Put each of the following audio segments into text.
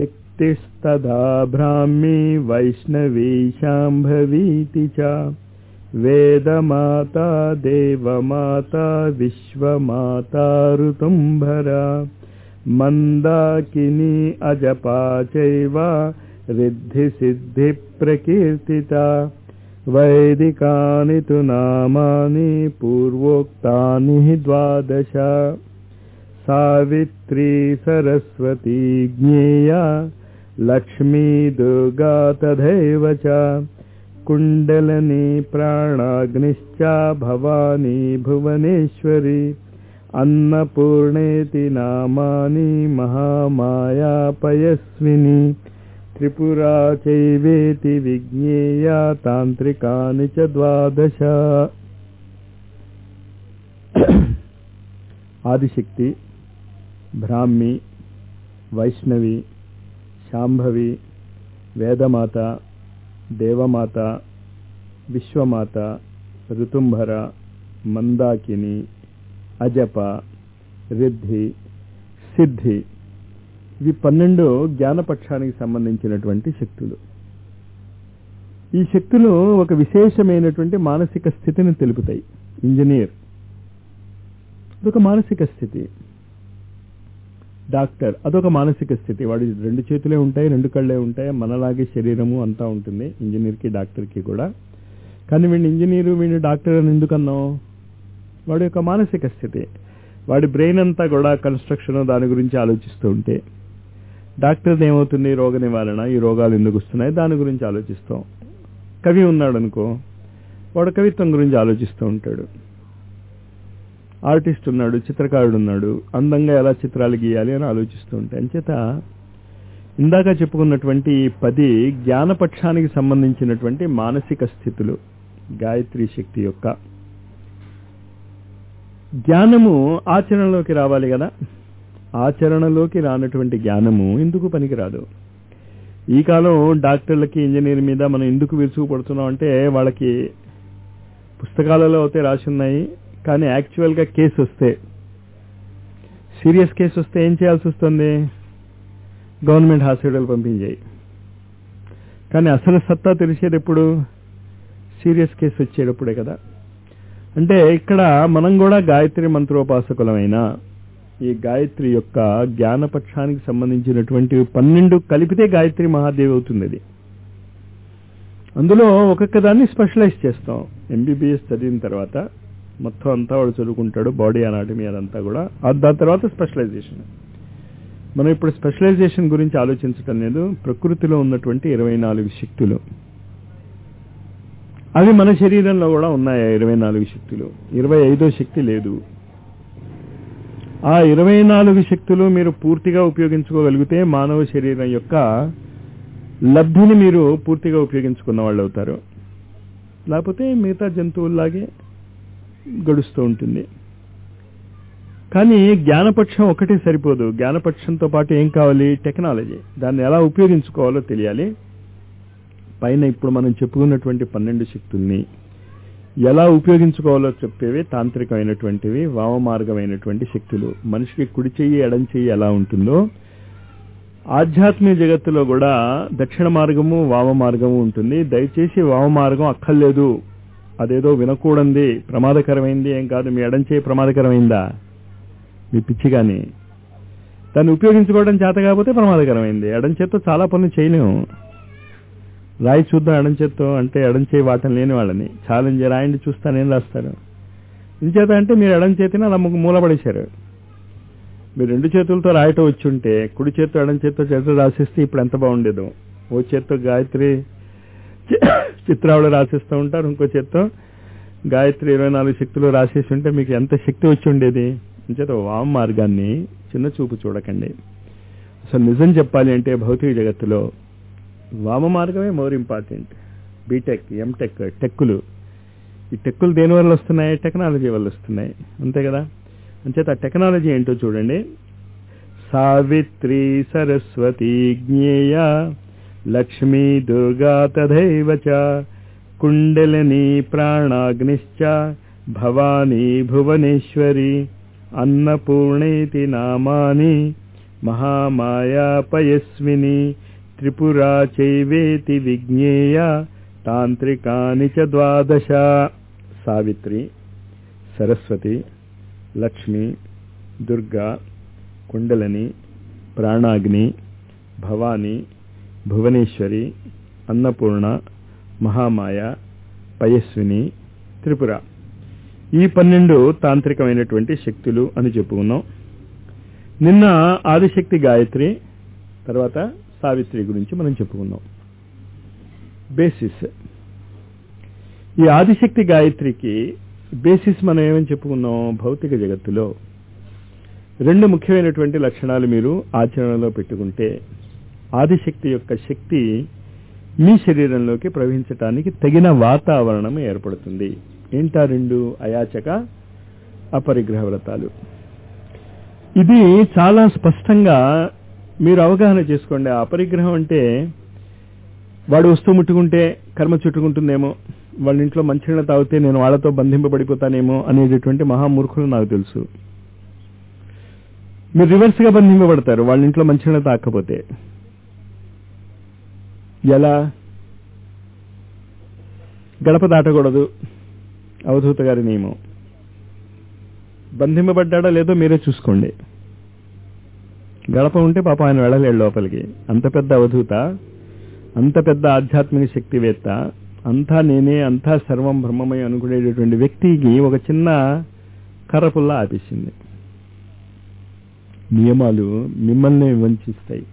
శక్తిస్తదా బ్రాహ్మీ వైష్ణవీ శాంభవీతి చ వేదమాత దేవమాత విశ్వమాత ఋతుంభరా మందాకిని అజపా చైవ రిద్ధి సిద్ధి ప్రకీర్తిత వైదికాని తు నామాని పూర్వోక్తాని ద్వాదశ సావిత్రీ సరస్వతీ జ్ఞేయా లక్ష్మీ దుర్గా తథైవ చ కుండలని ప్రాణాగ్నిశ్చ భవానీ భువనేశ్వరి అన్నపూర్ణేతి నామాని మహామాయా పయస్విని త్రిపురా చైవేతి విజ్ఞేయ తాంత్రికాని చ ద్వాదశ ఆదిశక్తి బ్రాహ్మి వైష్ణవి శాంభవి వేదమాత దేవమాత విశ్వమాత ఋతుంభర మందాకిని అజప రిద్ధి సిద్ధి ఇవి పన్నెండు జ్ఞానపక్షానికి సంబంధించినటువంటి శక్తులు ఈ శక్తులు ఒక విశేషమైనటువంటి మానసిక స్థితిని తెలుపుతాయి ఇంజనీర్ అదొక మానసిక స్థితి డాక్టర్ అదొక మానసిక స్థితి వాడి రెండు చేతులే ఉంటాయి రెండు కళ్ళే ఉంటాయి మనలాగే శరీరము అంతా ఉంటుంది ఇంజనీర్కి డాక్టర్కి కూడా కానీ వీడిని ఇంజనీరు వీడిని డాక్టర్ అని ఎందుకన్నాం వాడి యొక్క మానసిక స్థితి వాడి బ్రెయిన్ అంతా కూడా కన్స్ట్రక్షన్ దాని గురించి ఆలోచిస్తూ ఉంటే డాక్టర్ ఏమవుతుంది రోగ నివారణ ఈ రోగాలు ఎందుకు వస్తున్నాయి దాని గురించి ఆలోచిస్తాం కవి ఉన్నాడు అనుకో వాడు కవిత్వం గురించి ఆలోచిస్తూ ఉంటాడు ఆర్టిస్ట్ ఉన్నాడు చిత్రకారుడు ఉన్నాడు అందంగా ఎలా చిత్రాలు గీయాలి అని ఆలోచిస్తూ ఉంటాయి అంచేత ఇందాక చెప్పుకున్నటువంటి పది జ్ఞానపక్షానికి సంబంధించినటువంటి మానసిక స్థితులు గాయత్రి శక్తి యొక్క జ్ఞానము ఆచరణలోకి రావాలి కదా ఆచరణలోకి రానటువంటి జ్ఞానము ఎందుకు పనికిరాదు ఈ కాలం డాక్టర్లకి ఇంజనీర్ మీద మనం ఎందుకు విరుచుకుపడుతున్నాం అంటే వాళ్ళకి పుస్తకాలలో అయితే రాసి ఉన్నాయి కానీ యాక్చువల్గా కేసు వస్తే సీరియస్ కేసు వస్తే ఏం చేయాల్సి వస్తుంది గవర్నమెంట్ హాస్పిటల్ పంపించాయి కానీ అసలు సత్తా తెలిసేది ఎప్పుడు సీరియస్ కేసు వచ్చేటప్పుడే కదా అంటే ఇక్కడ మనం కూడా గాయత్రి మంత్రోపాసకులమైన ఈ గాయత్రి యొక్క జ్ఞానపక్షానికి సంబంధించినటువంటి పన్నెండు కలిపితే గాయత్రి మహాదేవి అవుతుంది అది అందులో ఒక్కొక్క దాన్ని స్పెషలైజ్ చేస్తాం ఎంబీబీఎస్ చదివిన తర్వాత మొత్తం అంతా వాడు చదువుకుంటాడు బాడీ అనాటమీ అదంతా కూడా దాని తర్వాత స్పెషలైజేషన్ మనం ఇప్పుడు స్పెషలైజేషన్ గురించి ఆలోచించటం లేదు ప్రకృతిలో ఉన్నటువంటి ఇరవై నాలుగు శక్తులు అవి మన శరీరంలో కూడా ఉన్నాయి ఇరవై నాలుగు శక్తులు ఇరవై ఐదో శక్తి లేదు ఆ ఇరవై నాలుగు శక్తులు మీరు పూర్తిగా ఉపయోగించుకోగలిగితే మానవ శరీరం యొక్క లబ్ధిని మీరు పూర్తిగా ఉపయోగించుకున్న వాళ్ళు అవుతారు లేకపోతే మిగతా జంతువుల్లాగే గడుస్తూ ఉంటుంది కానీ జ్ఞానపక్షం ఒకటే సరిపోదు జ్ఞానపక్షంతో పాటు ఏం కావాలి టెక్నాలజీ దాన్ని ఎలా ఉపయోగించుకోవాలో తెలియాలి పైన ఇప్పుడు మనం చెప్పుకున్నటువంటి పన్నెండు శక్తుల్ని ఎలా ఉపయోగించుకోవాలో చెప్పేవి తాంత్రికమైనటువంటివి వామమార్గమైనటువంటి శక్తులు మనిషికి కుడి చెయ్యి ఎడం చెయ్యి ఎలా ఉంటుందో ఆధ్యాత్మిక జగత్తులో కూడా దక్షిణ మార్గము వామ మార్గము ఉంటుంది దయచేసి వామ మార్గం అక్కర్లేదు అదేదో వినకూడంది ప్రమాదకరమైంది ఏం కాదు మీ ఎడం చేయి ప్రమాదకరమైందా మీ పిచ్చి కానీ దాన్ని ఉపయోగించుకోవడం చేత కాకపోతే ప్రమాదకరమైంది ఎడం చేత్తో చాలా పనులు చేయలేము రాయి చూద్దాం ఎడం చేత్తో అంటే ఎడం చేయి వాటం లేని వాళ్ళని ఛాలెంజ్ రాయండి చూస్తాను ఏం రాస్తారు ఇంచేత అంటే మీరు ఎడం చేతిని అలా మూలపడేశారు మీరు రెండు చేతులతో రాయటం వచ్చి ఉంటే కుడి చేత్తో ఎడం చేత్తో చేతితో రాసిస్తే ఇప్పుడు ఎంత బాగుండేదో ఓ చేత్తో గాయత్రి చిత్రావళి రాసిస్తూ ఉంటారు ఇంకో చేత్తో గాయత్రి ఇరవై నాలుగు శక్తులు రాసేసి ఉంటే మీకు ఎంత శక్తి వచ్చి ఉండేది అంచేత వామ మార్గాన్ని చిన్న చూపు చూడకండి అసలు నిజం చెప్పాలి అంటే భౌతిక జగత్తులో వామ మార్గమే మోర్ ఇంపార్టెంట్ బీటెక్ ఎంటెక్ టెక్కులు ఈ టెక్కులు దేని వల్ల వస్తున్నాయి టెక్నాలజీ వల్ల వస్తున్నాయి అంతే కదా అంచేత ఆ టెక్నాలజీ ఏంటో చూడండి సావిత్రి సరస్వతి జ్ఞేయ లక్ష్మీ దుర్గా తథైవ చ కుండలిని ప్రాణాగ్నిశ్చ భవానీ భువనేశ్వరి అన్నపూర్ణేతి నామాని మహామాయా పయస్విని త్రిపురా చైవేతి విజ్ఞేయ తాంత్రికాని చ ద్వాదశ సావిత్రి సరస్వతి లక్ష్మి దుర్గా కుండలని ప్రాణాగ్ని భవాని భువనేశ్వరి అన్నపూర్ణ మహామాయ పయస్విని త్రిపుర ఈ పన్నెండు తాంత్రికమైనటువంటి శక్తులు అని చెప్పుకున్నాం నిన్న ఆదిశక్తి గాయత్రి తర్వాత సావిత్రి గురించి మనం చెప్పుకున్నాం బేసిస్ ఈ ఆదిశక్తి గాయత్రికి బేసిస్ మనం ఏమని చెప్పుకున్నాం భౌతిక జగత్తులో రెండు ముఖ్యమైనటువంటి లక్షణాలు మీరు ఆచరణలో పెట్టుకుంటే ఆదిశక్తి యొక్క శక్తి మీ శరీరంలోకి ప్రవహించటానికి తగిన వాతావరణం ఏర్పడుతుంది ఏంటా రెండు అయాచక అపరిగ్రహ వ్రతాలు ఇది చాలా స్పష్టంగా మీరు అవగాహన చేసుకోండి ఆ అపరిగ్రహం అంటే వాడు వస్తూ ముట్టుకుంటే కర్మ చుట్టుకుంటుందేమో వాళ్ళ ఇంట్లో మంచినీళ్ళు తాగితే నేను వాళ్ళతో బంధింపబడిపోతానేమో అనేటటువంటి మహామూర్ఖులు నాకు తెలుసు మీరు రివర్స్ గా బంధింపబడతారు వాళ్ళ ఇంట్లో మంచినీళ్ళు తాకపోతే ఎలా గడప దాటకూడదు అవధూత గారి నియమం బంధింపబడ్డాడో లేదో మీరే చూసుకోండి గడప ఉంటే పాప ఆయన వెళ్ళలేడు లోపలికి అంత పెద్ద అవధూత అంత పెద్ద ఆధ్యాత్మిక శక్తివేత్త అంతా నేనే అంతా సర్వం బ్రహ్మమయం అనుకునేటటువంటి వ్యక్తికి ఒక చిన్న కర్రపుల్ల ఆపేసింది నియమాలు మిమ్మల్ని వంచిస్తాయి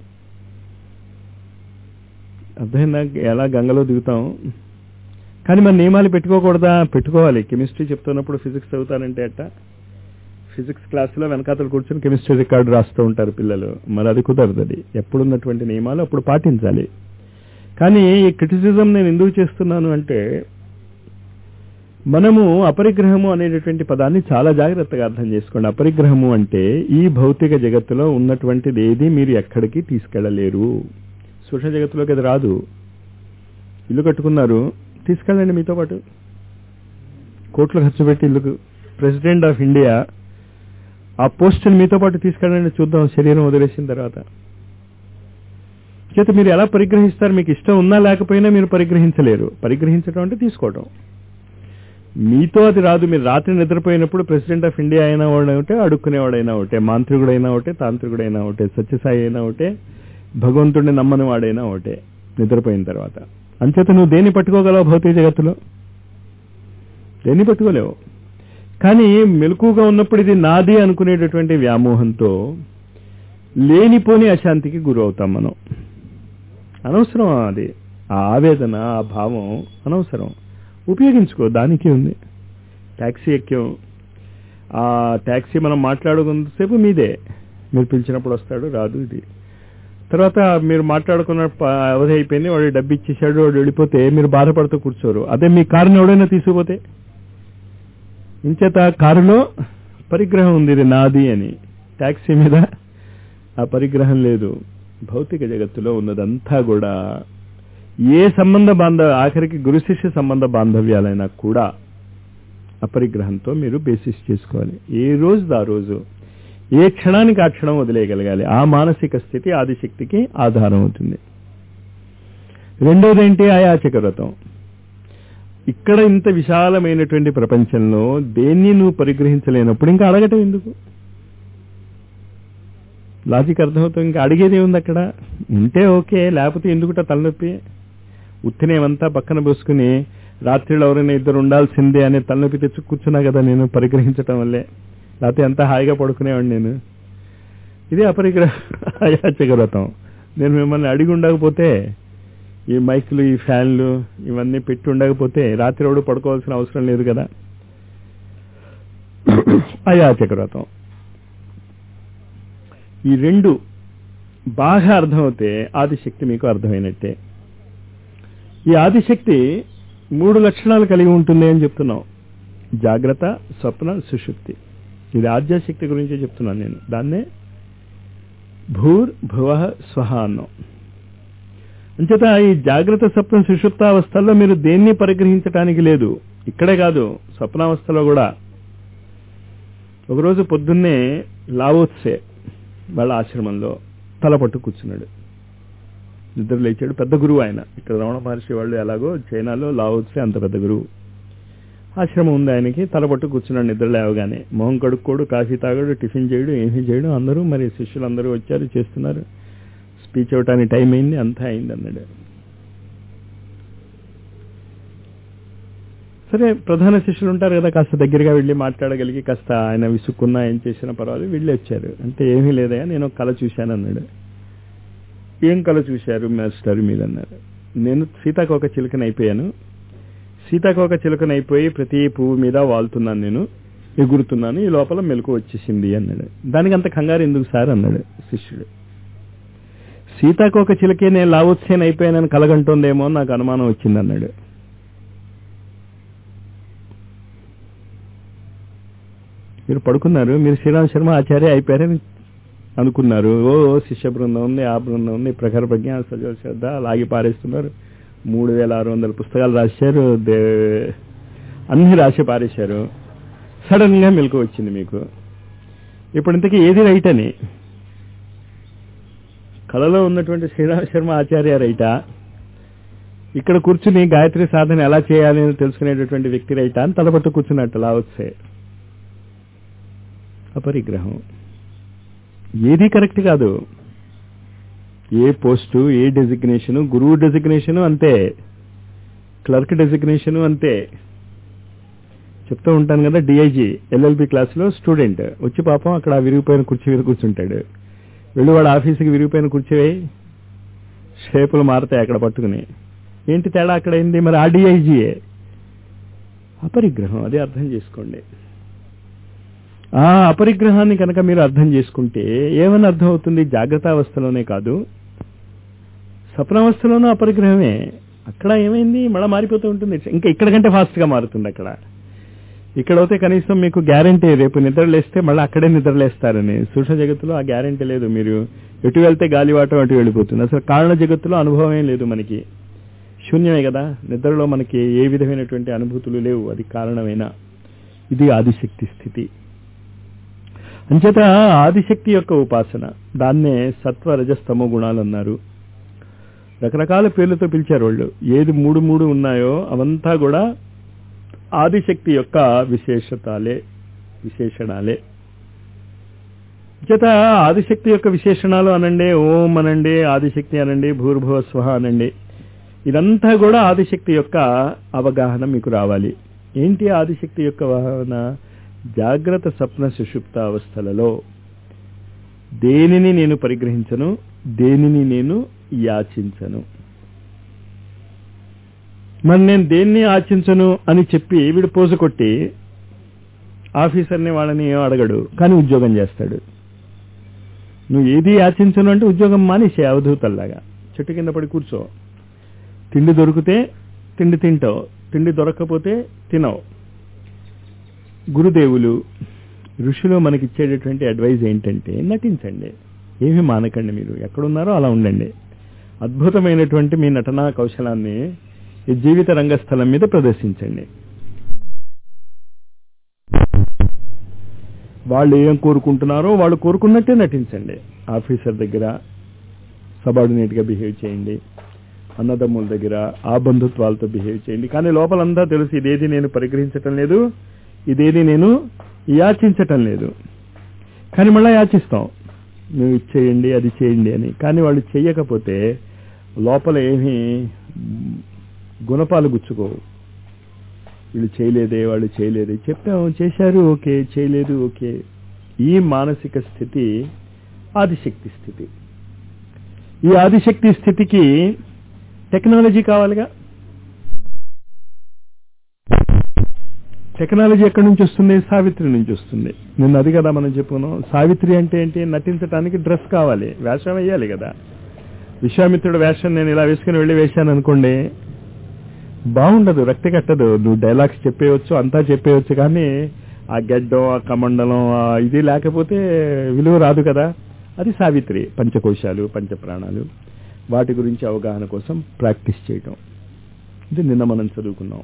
అర్థమైందా ఎలా గంగలో దిగుతాం కానీ మన నియమాలు పెట్టుకోకూడదా పెట్టుకోవాలి కెమిస్ట్రీ చెప్తున్నప్పుడు ఫిజిక్స్ చదువుతానంటే అట్ట ఫిజిక్స్ క్లాసులో వెనకాతలు కూర్చొని కెమిస్ట్రీ రికార్డు రాస్తూ ఉంటారు పిల్లలు మరి అది కుదరదు అది ఎప్పుడున్నటువంటి నియమాలు అప్పుడు పాటించాలి కానీ ఈ క్రిటిసిజం నేను ఎందుకు చేస్తున్నాను అంటే మనము అపరిగ్రహము అనేటటువంటి పదాన్ని చాలా జాగ్రత్తగా అర్థం చేసుకోండి అపరిగ్రహము అంటే ఈ భౌతిక జగత్తులో ఉన్నటువంటిది ఏది మీరు ఎక్కడికి తీసుకెళ్లలేరు సూక్ష్మ జగత్తులోకి అది రాదు ఇల్లు కట్టుకున్నారు తీసుకెళ్ళండి మీతో పాటు కోట్లు ఖర్చు పెట్టి ఇల్లు ప్రెసిడెంట్ ఆఫ్ ఇండియా ఆ పోస్టుని మీతో పాటు తీసుకెళ్ళండి చూద్దాం శరీరం వదిలేసిన తర్వాత చేత మీరు ఎలా పరిగ్రహిస్తారు మీకు ఇష్టం ఉన్నా లేకపోయినా మీరు పరిగ్రహించలేరు పరిగ్రహించడం అంటే తీసుకోవడం మీతో అది రాదు మీరు రాత్రి నిద్రపోయినప్పుడు ప్రెసిడెంట్ ఆఫ్ ఇండియా అయినా వాడు ఒకటే అడుక్కునేవాడైనా ఒకటే మాంత్రికుడైనా ఒకటే తాంత్రికుడైనా ఒకటే సత్యసాయి అయినా ఒకటే భగవంతుడిని నమ్మని వాడైనా ఒకటే నిద్రపోయిన తర్వాత అంచేత నువ్వు దేన్ని పట్టుకోగలవు భౌతిక జగత్తులో దేన్ని పట్టుకోలేవు కానీ మెలకుగా ఉన్నప్పుడు ఇది నాది అనుకునేటటువంటి వ్యామోహంతో లేనిపోని అశాంతికి గురవుతాం మనం అనవసరం అది ఆ ఆవేదన ఆ భావం అనవసరం ఉపయోగించుకో దానికి ఉంది ట్యాక్సీ ఎక్కాం ఆ ట్యాక్సీ మనం మాట్లాడుకున్నంతసేపు మీదే మీరు పిలిచినప్పుడు వస్తాడు రాదు ఇది తర్వాత మీరు మాట్లాడుకున్న ప- అవధి అయిపోయింది వాడు డబ్బు ఇచ్చేసాడు వాడు వెళ్ళిపోతే మీరు బాధపడుతూ కూర్చోరు అదే మీ కారుని ఎవడైనా తీసుకుపోతే ఇంచేత కారులో పరిగ్రహం ఉంది ఇది నాది అని ట్యాక్సీ మీద ఆ పరిగ్రహం లేదు భౌతిక జగత్తులో ఉన్నదంతా కూడా ఏ సంబంధ బాంధవ ఆఖరికి గురు శిష్య సంబంధ బాంధవ్యాలైనా కూడా అపరిగ్రహంతో మీరు బేసిస్ చేసుకోవాలి ఏ రోజు ఆ రోజు ఏ క్షణానికి ఆ క్షణం వదిలేయగలగాలి ఆ మానసిక స్థితి ఆదిశక్తికి ఆధారం అవుతుంది రెండోది ఏంటి అయాచక వ్రతం ఇక్కడ ఇంత విశాలమైనటువంటి ప్రపంచంలో దేన్ని నువ్వు పరిగ్రహించలేనప్పుడు ఇంకా అడగటం ఎందుకు లాజిక్ అర్థమవుతుంది ఇంకా అడిగేది ఉంది అక్కడ ఉంటే ఓకే లేకపోతే ఎందుకుట తలనొప్పి ఉత్తినేమంతా పక్కన పోసుకుని రాత్రిలో ఎవరైనా ఇద్దరు ఉండాల్సిందే అనే తలనొప్పి తెచ్చి కూర్చున్నా కదా నేను పరిగ్రహించటం వల్లే లేకపోతే ఎంత హాయిగా పడుకునేవాడిని నేను ఇది అపరిగ్రహ అయాచక వ్రతం నేను మిమ్మల్ని అడిగి ఉండకపోతే ఈ మైకులు ఈ ఫ్యాన్లు ఇవన్నీ పెట్టి ఉండకపోతే రాత్రి ఎవడు పడుకోవాల్సిన అవసరం లేదు కదా అయాచక వ్రతం ఈ రెండు బాగా అర్థమవుతే ఆదిశక్తి మీకు అర్థమైనట్టే ఈ ఆదిశక్తి మూడు లక్షణాలు కలిగి ఉంటుంది అని చెప్తున్నాం జాగ్రత్త స్వప్న సుషుప్తి ఇది ఆద్యాశక్తి గురించి చెప్తున్నాను నేను దాన్నే భూర్ భువ స్వహ అన్నాం అంచేత ఈ జాగ్రత్త స్వప్న సుషుప్తావస్థల్లో మీరు దేన్ని పరిగ్రహించటానికి లేదు ఇక్కడే కాదు స్వప్నావస్థలో కూడా ఒకరోజు పొద్దున్నే లావోత్సే వాళ్ళ ఆశ్రమంలో తల పట్టు కూర్చున్నాడు నిద్ర లేచాడు పెద్ద గురువు ఆయన ఇక్కడ రమణ మహర్షి వాళ్ళు ఎలాగో చైనాలో లావోత్సే అంత పెద్ద గురువు ఆశ్రమం ఉంది ఆయనకి తల పట్టు కూర్చున్నాడు నిద్ర లేవగానే మొహం కడుక్కోడు కాఫీ తాగాడు టిఫిన్ చేయడు ఏమీ చేయడు అందరూ మరి శిష్యులు అందరూ వచ్చారు చేస్తున్నారు స్పీచ్ ఇవ్వటానికి టైం అయింది అంతా అయింది అన్నాడు సరే ప్రధాన శిష్యులు ఉంటారు కదా కాస్త దగ్గరగా వెళ్ళి మాట్లాడగలిగి కాస్త ఆయన విసుక్కున్నా ఏం చేసినా పర్వాలేదు వెళ్ళి వచ్చారు అంటే ఏమీ లేదయా నేను ఒక కళ చూశాను అన్నాడు ఏం కళ చూశారు మాస్టర్ మీరు అన్నారు నేను సీతాకోక చిలుకని అయిపోయాను సీతాకోక చిలుకని అయిపోయి ప్రతి పువ్వు మీద వాళ్తున్నాను నేను ఎగురుతున్నాను ఈ లోపల మెలకు వచ్చేసింది అన్నాడు దానికి అంత కంగారు ఎందుకు సార్ అన్నాడు శిష్యుడు సీతాకోక చిలకే నేను లావోత్సేన్ అయిపోయానని కలగంటోందేమో అని నాకు అనుమానం వచ్చింది అన్నాడు మీరు పడుకున్నారు మీరు శ్రీరామ్ శర్మ ఆచార్య అయిపోయారని అనుకున్నారు ఓ శిష్య బృందం ఉంది ఆ బృందం ఉంది ప్రఖర ప్రజ్ఞ సజల శ్రద్ధ లాగి పారేస్తున్నారు మూడు వేల ఆరు వందల పుస్తకాలు రాశారు దే అన్ని రాసి పారేశారు సడన్ గా మెలకు వచ్చింది మీకు ఇప్పుడు ఇంతకీ ఏది రైట్ అని కళలో ఉన్నటువంటి శ్రీరామ శర్మ ఆచార్య రైటా ఇక్కడ కూర్చుని గాయత్రి సాధన ఎలా చేయాలి అని తెలుసుకునేటటువంటి వ్యక్తి రైటా అని తలపట్టు కూర్చున్నట్టు అలా వస్తే అపరిగ్రహం ఏది కరెక్ట్ కాదు ఏ పోస్టు ఏ డెసిగ్నేషను గురువు డెసిగ్నేషను అంతే క్లర్క్ డెసిగ్నేషను అంతే చెప్తూ ఉంటాను కదా డిఐజీ ఎల్ఎల్బి క్లాసులో స్టూడెంట్ వచ్చి పాపం అక్కడ ఆ విరిగిపోయిన కుర్చీ మీద కూర్చుంటాడు వెళ్ళి వాడు ఆఫీసుకి విరిగిపోయిన కూర్చోవే షేపులు మారతాయి అక్కడ పట్టుకుని ఏంటి తేడా అక్కడ అయింది మరి ఆ డిఐజీయే అపరిగ్రహం అదే అర్థం చేసుకోండి ఆ అపరిగ్రహాన్ని కనుక మీరు అర్థం చేసుకుంటే ఏమని అర్థం అవుతుంది జాగ్రత్త అవస్థలోనే కాదు స్వప్నావస్థలోనూ అపరిగ్రహమే అక్కడ ఏమైంది మళ్ళీ మారిపోతూ ఉంటుంది ఇంకా ఇక్కడ కంటే ఫాస్ట్ గా మారుతుంది అక్కడ ఇక్కడ అయితే కనీసం మీకు గ్యారంటీ రేపు నిద్రలేస్తే మళ్ళీ అక్కడే నిద్రలేస్తారని సూక్ష్మ జగత్తులో ఆ గ్యారంటీ లేదు మీరు ఎటు వెళ్తే గాలివాటం అటు వెళ్ళిపోతుంది అసలు కారణ జగత్తులో అనుభవం ఏం లేదు మనకి శూన్యమే కదా నిద్రలో మనకి ఏ విధమైనటువంటి అనుభూతులు లేవు అది కారణమైన ఇది ఆదిశక్తి స్థితి అంచేత ఆదిశక్తి యొక్క ఉపాసన దాన్నే సత్వ రజస్తమో గుణాలు అన్నారు రకరకాల పేర్లతో పిలిచారు వాళ్ళు ఏది మూడు మూడు ఉన్నాయో అవంతా కూడా ఆదిశక్తి యొక్క విశేషతాలే విశేషణాలే చేత ఆదిశక్తి యొక్క విశేషణాలు అనండి ఓం అనండి ఆదిశక్తి అనండి భూర్భువ స్వహ అనండి ఇదంతా కూడా ఆదిశక్తి యొక్క అవగాహన మీకు రావాలి ఏంటి ఆదిశక్తి యొక్క అవగాహన జాగ్రత్త స్వప్న సుషుప్త అవస్థలలో దేనిని నేను పరిగ్రహించను దేనిని నేను యాచించను మరి నేను దేన్ని ఆచించను అని చెప్పి వీడు పోజు కొట్టి ఆఫీసర్ని వాళ్ళని ఏం అడగడు కానీ ఉద్యోగం చేస్తాడు నువ్వు ఏది యాచించను అంటే ఉద్యోగం మానేసే అవధూతల్లాగా చెట్టు కింద పడి కూర్చో తిండి దొరికితే తిండి తింటావు తిండి దొరకకపోతే తినవు గురుదేవులు ఋషులు మనకిచ్చేటటువంటి అడ్వైజ్ ఏంటంటే నటించండి ఏమి మానకండి మీరు ఎక్కడున్నారో అలా ఉండండి అద్భుతమైనటువంటి మీ నటనా కౌశలాన్ని ఈ జీవిత రంగస్థలం మీద ప్రదర్శించండి వాళ్ళు ఏం కోరుకుంటున్నారో వాళ్ళు కోరుకున్నట్టే నటించండి ఆఫీసర్ దగ్గర సబార్డినేట్ గా బిహేవ్ చేయండి అన్నదమ్ముల దగ్గర ఆ బంధుత్వాలతో బిహేవ్ చేయండి కానీ లోపలంతా తెలుసు ఇదేది నేను పరిగ్రహించటం లేదు ఇదేది నేను యాచించటం లేదు కానీ మళ్ళీ యాచిస్తాం నువ్వు ఇది చేయండి అది చేయండి అని కానీ వాళ్ళు చెయ్యకపోతే లోపల ఏమీ గుణపాలు గుచ్చుకోవు వీళ్ళు చేయలేదే వాళ్ళు చేయలేదే చెప్పాము చేశారు ఓకే చేయలేదు ఓకే ఈ మానసిక స్థితి ఆదిశక్తి స్థితి ఈ ఆదిశక్తి స్థితికి టెక్నాలజీ కావాలిగా టెక్నాలజీ ఎక్కడి నుంచి వస్తుంది సావిత్రి నుంచి వస్తుంది నిన్న అది కదా మనం చెప్పుకున్నాం సావిత్రి అంటే ఏంటి నటించడానికి డ్రెస్ కావాలి వేషం వేయాలి కదా విశ్వామిత్రుడు వేషం నేను ఇలా వేసుకుని వెళ్ళి వేశాను అనుకోండి బాగుండదు రక్తి కట్టదు నువ్వు డైలాగ్స్ చెప్పేయచ్చు అంతా చెప్పేయచ్చు కానీ ఆ గెడ్డం ఆ కమండలం ఆ ఇది లేకపోతే విలువ రాదు కదా అది సావిత్రి పంచకోశాలు పంచప్రాణాలు వాటి గురించి అవగాహన కోసం ప్రాక్టీస్ చేయటం ఇది నిన్న మనం చదువుకున్నాం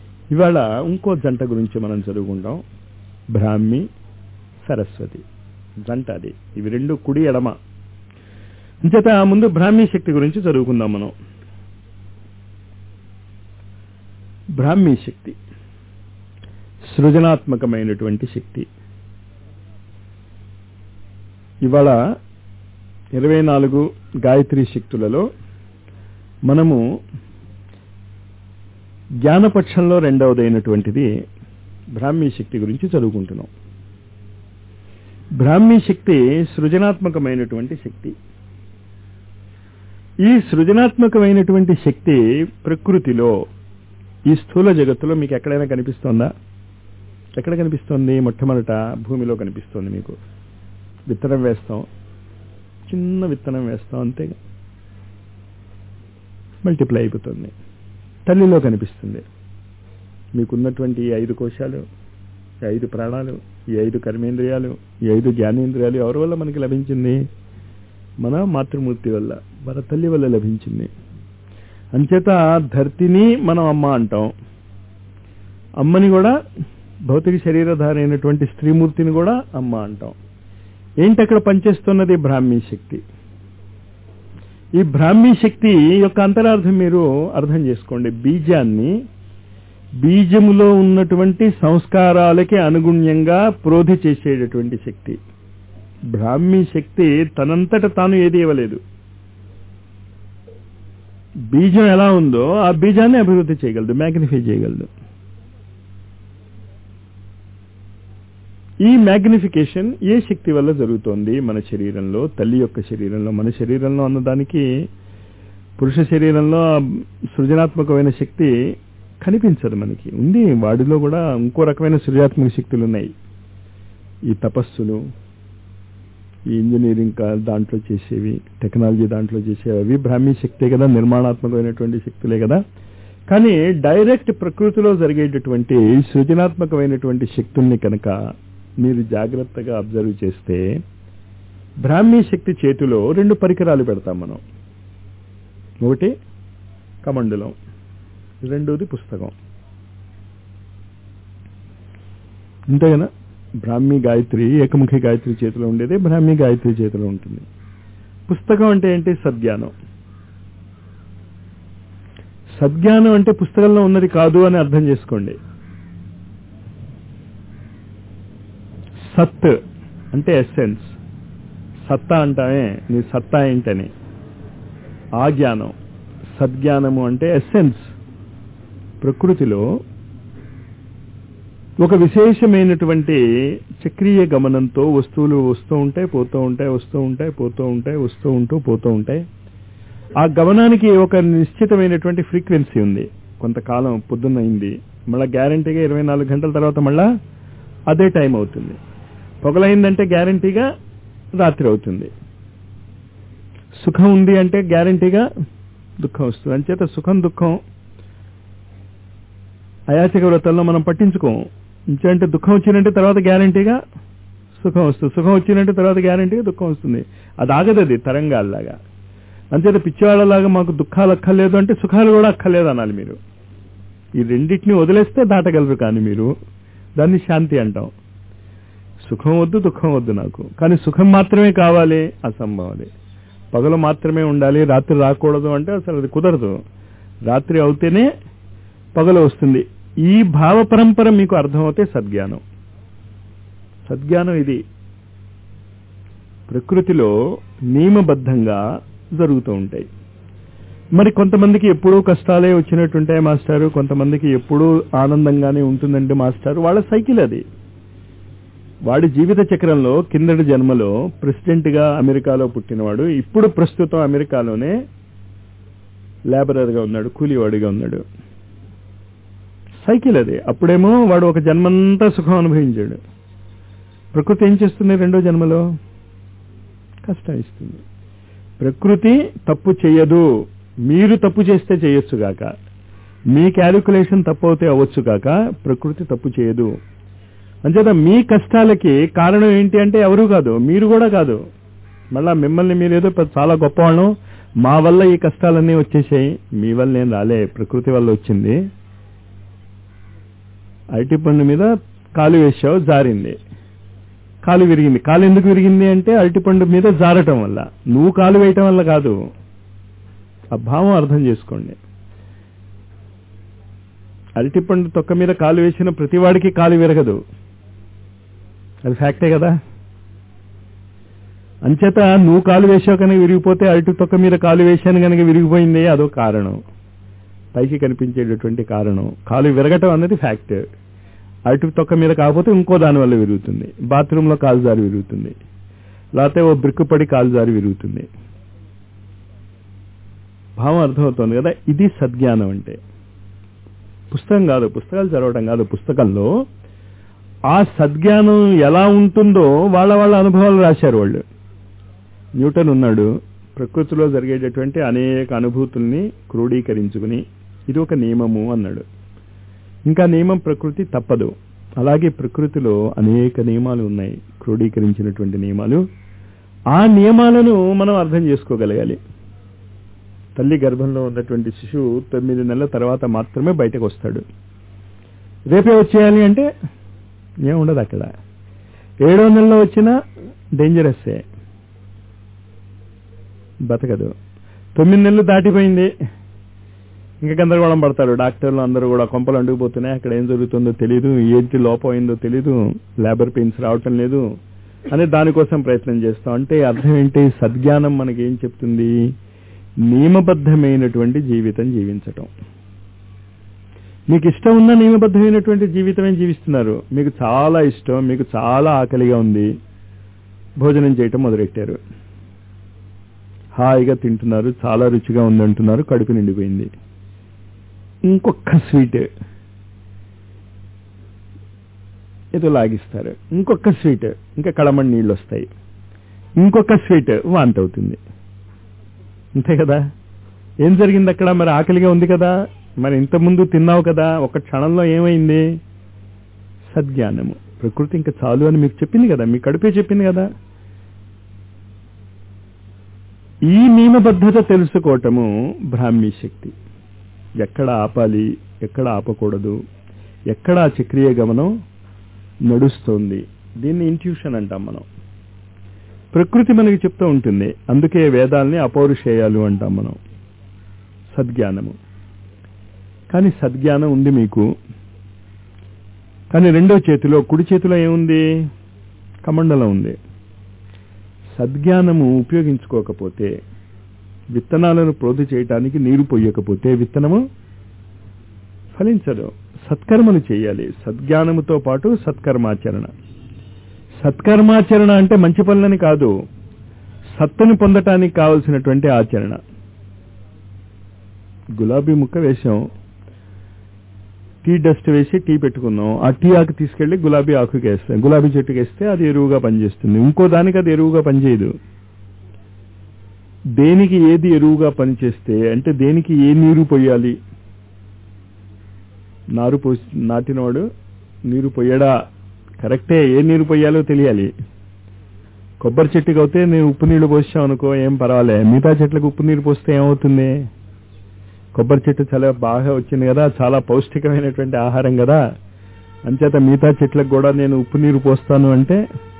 ఇవాళ ఇంకో జంట గురించి మనం చదువుకుంటాం బ్రాహ్మి సరస్వతి జంట అది ఇవి రెండు కుడి ఎడమ అంచేత ముందు బ్రాహ్మీ శక్తి గురించి చదువుకుందాం మనం బ్రాహ్మీ శక్తి సృజనాత్మకమైనటువంటి శక్తి ఇవాళ ఇరవై నాలుగు గాయత్రి శక్తులలో మనము జ్ఞానపక్షంలో రెండవదైనటువంటిది బ్రాహ్మీ శక్తి గురించి చదువుకుంటున్నాం బ్రాహ్మీ శక్తి సృజనాత్మకమైనటువంటి శక్తి ఈ సృజనాత్మకమైనటువంటి శక్తి ప్రకృతిలో ఈ స్థూల జగత్తులో మీకు ఎక్కడైనా కనిపిస్తోందా ఎక్కడ కనిపిస్తోంది మొట్టమొదట భూమిలో కనిపిస్తోంది మీకు విత్తనం వేస్తాం చిన్న విత్తనం వేస్తాం అంతే మల్టిప్లై అయిపోతుంది తల్లిలో కనిపిస్తుంది మీకున్నటువంటి ఈ ఐదు కోశాలు ఈ ఐదు ప్రాణాలు ఈ ఐదు కర్మేంద్రియాలు ఈ ఐదు జ్ఞానేంద్రియాలు ఎవరి వల్ల మనకి లభించింది మన మాతృమూర్తి వల్ల మన తల్లి వల్ల లభించింది అంచేత ధర్తిని మనం అమ్మ అంటాం అమ్మని కూడా భౌతిక శరీరధారి అయినటువంటి స్త్రీమూర్తిని కూడా అమ్మ అంటాం ఏంటి అక్కడ పనిచేస్తున్నది బ్రాహ్మీ శక్తి ఈ బ్రాహ్మీ శక్తి యొక్క అంతరార్థం మీరు అర్థం చేసుకోండి బీజాన్ని బీజములో ఉన్నటువంటి సంస్కారాలకి అనుగుణ్యంగా ప్రోధి చేసేటటువంటి శక్తి బ్రాహ్మీ శక్తి తనంతట తాను ఏది ఇవ్వలేదు బీజం ఎలా ఉందో ఆ బీజాన్ని అభివృద్ధి చేయగలదు మ్యాగ్నిఫై చేయగలదు ఈ మ్యాగ్నిఫికేషన్ ఏ శక్తి వల్ల జరుగుతోంది మన శరీరంలో తల్లి యొక్క శరీరంలో మన శరీరంలో అన్నదానికి పురుష శరీరంలో సృజనాత్మకమైన శక్తి కనిపించదు మనకి ఉంది వాడిలో కూడా ఇంకో రకమైన సృజనాత్మక శక్తులు ఉన్నాయి ఈ తపస్సులు ఈ ఇంజనీరింగ్ దాంట్లో చేసేవి టెక్నాలజీ దాంట్లో చేసేవి అవి బ్రాహ్మీ శక్తే కదా నిర్మాణాత్మకమైనటువంటి శక్తులే కదా కానీ డైరెక్ట్ ప్రకృతిలో జరిగేటటువంటి సృజనాత్మకమైనటువంటి శక్తుల్ని కనుక మీరు జాగ్రత్తగా అబ్జర్వ్ చేస్తే బ్రాహ్మీ శక్తి చేతిలో రెండు పరికరాలు పెడతాం మనం ఒకటి కమండలం రెండోది పుస్తకం అంతే కదా బ్రాహ్మీ గాయత్రి ఏకముఖి గాయత్రి చేతిలో ఉండేది బ్రాహ్మీ గాయత్రి చేతిలో ఉంటుంది పుస్తకం అంటే ఏంటి సద్జ్ఞానం సద్జ్ఞానం అంటే పుస్తకంలో ఉన్నది కాదు అని అర్థం చేసుకోండి సత్ అంటే ఎస్సెన్స్ సత్తా అంటామే నీ సత్తా ఏంటని ఆ జ్ఞానం సద్జ్ఞానము అంటే ఎస్సెన్స్ ప్రకృతిలో ఒక విశేషమైనటువంటి చక్రీయ గమనంతో వస్తువులు వస్తూ ఉంటాయి పోతూ ఉంటాయి వస్తూ ఉంటాయి పోతూ ఉంటాయి వస్తూ ఉంటూ పోతూ ఉంటాయి ఆ గమనానికి ఒక నిశ్చితమైనటువంటి ఫ్రీక్వెన్సీ ఉంది కొంతకాలం పొద్దున్న అయింది మళ్ళీ గ్యారంటీగా ఇరవై నాలుగు గంటల తర్వాత మళ్ళా అదే టైం అవుతుంది పొగలైందంటే గ్యారంటీగా రాత్రి అవుతుంది సుఖం ఉంది అంటే గ్యారంటీగా దుఃఖం వస్తుంది అంచేత సుఖం దుఃఖం అయాచక వ్రతంలో మనం పట్టించుకోము ఇంకంటే దుఃఖం వచ్చినంటే తర్వాత గ్యారంటీగా సుఖం వస్తుంది సుఖం వచ్చినంటే తర్వాత గ్యారంటీగా దుఃఖం వస్తుంది అది ఆగదు అది తరంగాల్లాగా అంచేత పిచ్చివాళ్ళలాగా మాకు దుఃఖాలు అక్కర్లేదు అంటే సుఖాలు కూడా అక్కర్లేదు అనాలి మీరు ఈ రెండింటిని వదిలేస్తే దాటగలరు కానీ మీరు దాన్ని శాంతి అంటాం సుఖం వద్దు దుఃఖం వద్దు నాకు కానీ సుఖం మాత్రమే కావాలి అసంభవం అది పగలు మాత్రమే ఉండాలి రాత్రి రాకూడదు అంటే అసలు అది కుదరదు రాత్రి అవుతేనే పగలు వస్తుంది ఈ భావ పరంపర మీకు అర్థమవుతే సద్జ్ఞానం సద్జ్ఞానం ఇది ప్రకృతిలో నియమబద్ధంగా జరుగుతూ ఉంటాయి మరి కొంతమందికి ఎప్పుడూ కష్టాలే వచ్చినట్టుంటాయి మాస్టారు కొంతమందికి ఎప్పుడూ ఆనందంగానే ఉంటుందంటే మాస్టారు వాళ్ళ సైకిల్ అది వాడి జీవిత చక్రంలో కిందటి జన్మలో ప్రెసిడెంట్ గా అమెరికాలో పుట్టినవాడు ఇప్పుడు ప్రస్తుతం అమెరికాలోనే లేబరర్గా ఉన్నాడు కూలీవాడిగా ఉన్నాడు సైకిల్ అది అప్పుడేమో వాడు ఒక జన్మంతా సుఖం అనుభవించాడు ప్రకృతి ఏం చేస్తుంది రెండో జన్మలో కష్టం ఇస్తుంది ప్రకృతి తప్పు చేయదు మీరు తప్పు చేస్తే చేయొచ్చుగాక మీ క్యాలిక్యులేషన్ తప్పు అవుతే అవ్వచ్చుగాక ప్రకృతి తప్పు చేయదు అంచేత మీ కష్టాలకి కారణం ఏంటి అంటే ఎవరు కాదు మీరు కూడా కాదు మళ్ళా మిమ్మల్ని మీరు ఏదో పెద్ద చాలా గొప్పవాళ్ళం మా వల్ల ఈ కష్టాలన్నీ వచ్చేసాయి మీ వల్ల నేను రాలే ప్రకృతి వల్ల వచ్చింది అరటి పండు మీద కాలు వేసావు జారింది కాలు విరిగింది కాలు ఎందుకు విరిగింది అంటే అరటిపండు మీద జారటం వల్ల నువ్వు కాలు వేయటం వల్ల కాదు ఆ భావం అర్థం చేసుకోండి అరటిపండు తొక్క మీద కాలు వేసిన ప్రతివాడికి కాలు విరగదు అది ఫ్యాక్టే కదా అంచేత నువ్వు కాలు వేసావు కనుక విరిగిపోతే అరటి తొక్క మీద కాలు వేశాను కనుక విరిగిపోయింది అదో కారణం పైకి కనిపించేటటువంటి కారణం కాలు విరగటం అన్నది ఫ్యాక్ట్ అరటి తొక్క మీద కాకపోతే ఇంకో దాని వల్ల విరుగుతుంది బాత్రూంలో కాలు జారి విరుగుతుంది లేకపోతే ఓ బ్రిక్కు పడి కాలు జారి విరుగుతుంది భావం అర్థమవుతుంది కదా ఇది సద్జ్ఞానం అంటే పుస్తకం కాదు పుస్తకాలు చదవడం కాదు పుస్తకంలో ఆ సద్జ్ఞానం ఎలా ఉంటుందో వాళ్ళ వాళ్ళ అనుభవాలు రాశారు వాళ్ళు న్యూటన్ ఉన్నాడు ప్రకృతిలో జరిగేటటువంటి అనేక అనుభూతుల్ని క్రోడీకరించుకుని ఇది ఒక నియమము అన్నాడు ఇంకా నియమం ప్రకృతి తప్పదు అలాగే ప్రకృతిలో అనేక నియమాలు ఉన్నాయి క్రోడీకరించినటువంటి నియమాలు ఆ నియమాలను మనం అర్థం చేసుకోగలగాలి తల్లి గర్భంలో ఉన్నటువంటి శిశువు తొమ్మిది నెలల తర్వాత మాత్రమే బయటకు వస్తాడు రేపే వచ్చేయాలి అంటే ఏముండదు అక్కడ ఏడో నెలలో వచ్చినా డేంజరస్సే బతకదు తొమ్మిది నెలలు దాటిపోయింది ఇంకా గందరగోళం పడతారు డాక్టర్లు అందరూ కూడా కొంపలు అంటుకుపోతున్నాయి అక్కడ ఏం జరుగుతుందో తెలియదు ఏంటి లోపం అయిందో తెలియదు లేబర్ పెయిన్స్ రావటం లేదు అని దానికోసం ప్రయత్నం చేస్తాం అంటే అర్థం ఏంటి సద్జ్ఞానం మనకి ఏం చెప్తుంది నియమబద్ధమైనటువంటి జీవితం జీవించటం మీకు ఇష్టం ఉన్న నియమబద్ధమైనటువంటి జీవితమే జీవిస్తున్నారు మీకు చాలా ఇష్టం మీకు చాలా ఆకలిగా ఉంది భోజనం చేయటం మొదలెట్టారు హాయిగా తింటున్నారు చాలా రుచిగా ఉందంటున్నారు కడుపు నిండిపోయింది ఇంకొక స్వీట్ ఏదో లాగిస్తారు ఇంకొక స్వీట్ ఇంకా కడమడి నీళ్ళు వస్తాయి ఇంకొక స్వీట్ వాంతి అవుతుంది అంతే కదా ఏం జరిగింది అక్కడ మరి ఆకలిగా ఉంది కదా మరి ఇంతకుముందు తిన్నావు కదా ఒక క్షణంలో ఏమైంది సద్జ్ఞానము ప్రకృతి ఇంకా చాలు అని మీకు చెప్పింది కదా మీ కడుపే చెప్పింది కదా ఈ నియమబద్ధత తెలుసుకోవటము బ్రాహ్మీ శక్తి ఎక్కడ ఆపాలి ఎక్కడ ఆపకూడదు ఎక్కడ ఆ చక్రీయ గమనం నడుస్తోంది దీన్ని ఇంట్యూషన్ అంటాం మనం ప్రకృతి మనకి చెప్తూ ఉంటుంది అందుకే వేదాల్ని అపౌరుషేయాలు అంటాం మనం సద్జ్ఞానము కానీ సద్జ్ఞానం ఉంది మీకు కానీ రెండో చేతిలో కుడి చేతిలో ఏముంది కమండలం ఉంది సద్జ్ఞానము ఉపయోగించుకోకపోతే విత్తనాలను ప్రోధి చేయటానికి నీరు పొయ్యకపోతే విత్తనము ఫలించదు సత్కర్మలు చేయాలి సద్జ్ఞానముతో పాటు సత్కర్మాచరణ సత్కర్మాచరణ అంటే మంచి పనులని కాదు సత్తుని పొందటానికి కావలసినటువంటి ఆచరణ గులాబీ ముక్క వేసాం టీ డస్ట్ వేసి టీ పెట్టుకున్నాం ఆ టీ ఆకు తీసుకెళ్లి గులాబీ ఆకుకి వేస్తాం గులాబీ చెట్టుకి వేస్తే అది ఎరువుగా పనిచేస్తుంది ఇంకో దానికి అది ఎరువుగా పనిచేయదు దేనికి ఏది ఎరువుగా పనిచేస్తే అంటే దేనికి ఏ నీరు పొయ్యాలి నారు పోసి నాటినవాడు నీరు పొయ్యడా కరెక్టే ఏ నీరు పొయ్యాలో తెలియాలి కొబ్బరి చెట్టుకి అయితే నేను ఉప్పు నీళ్లు పోసాం అనుకో ఏం పర్వాలే మిగతా చెట్లకు ఉప్పు నీరు పోస్తే ఏమవుతుంది కొబ్బరి చెట్టు చాలా బాగా వచ్చింది కదా చాలా పౌష్టికమైనటువంటి ఆహారం కదా అంచేత మిగతా చెట్లకు కూడా నేను ఉప్పు నీరు పోస్తాను అంటే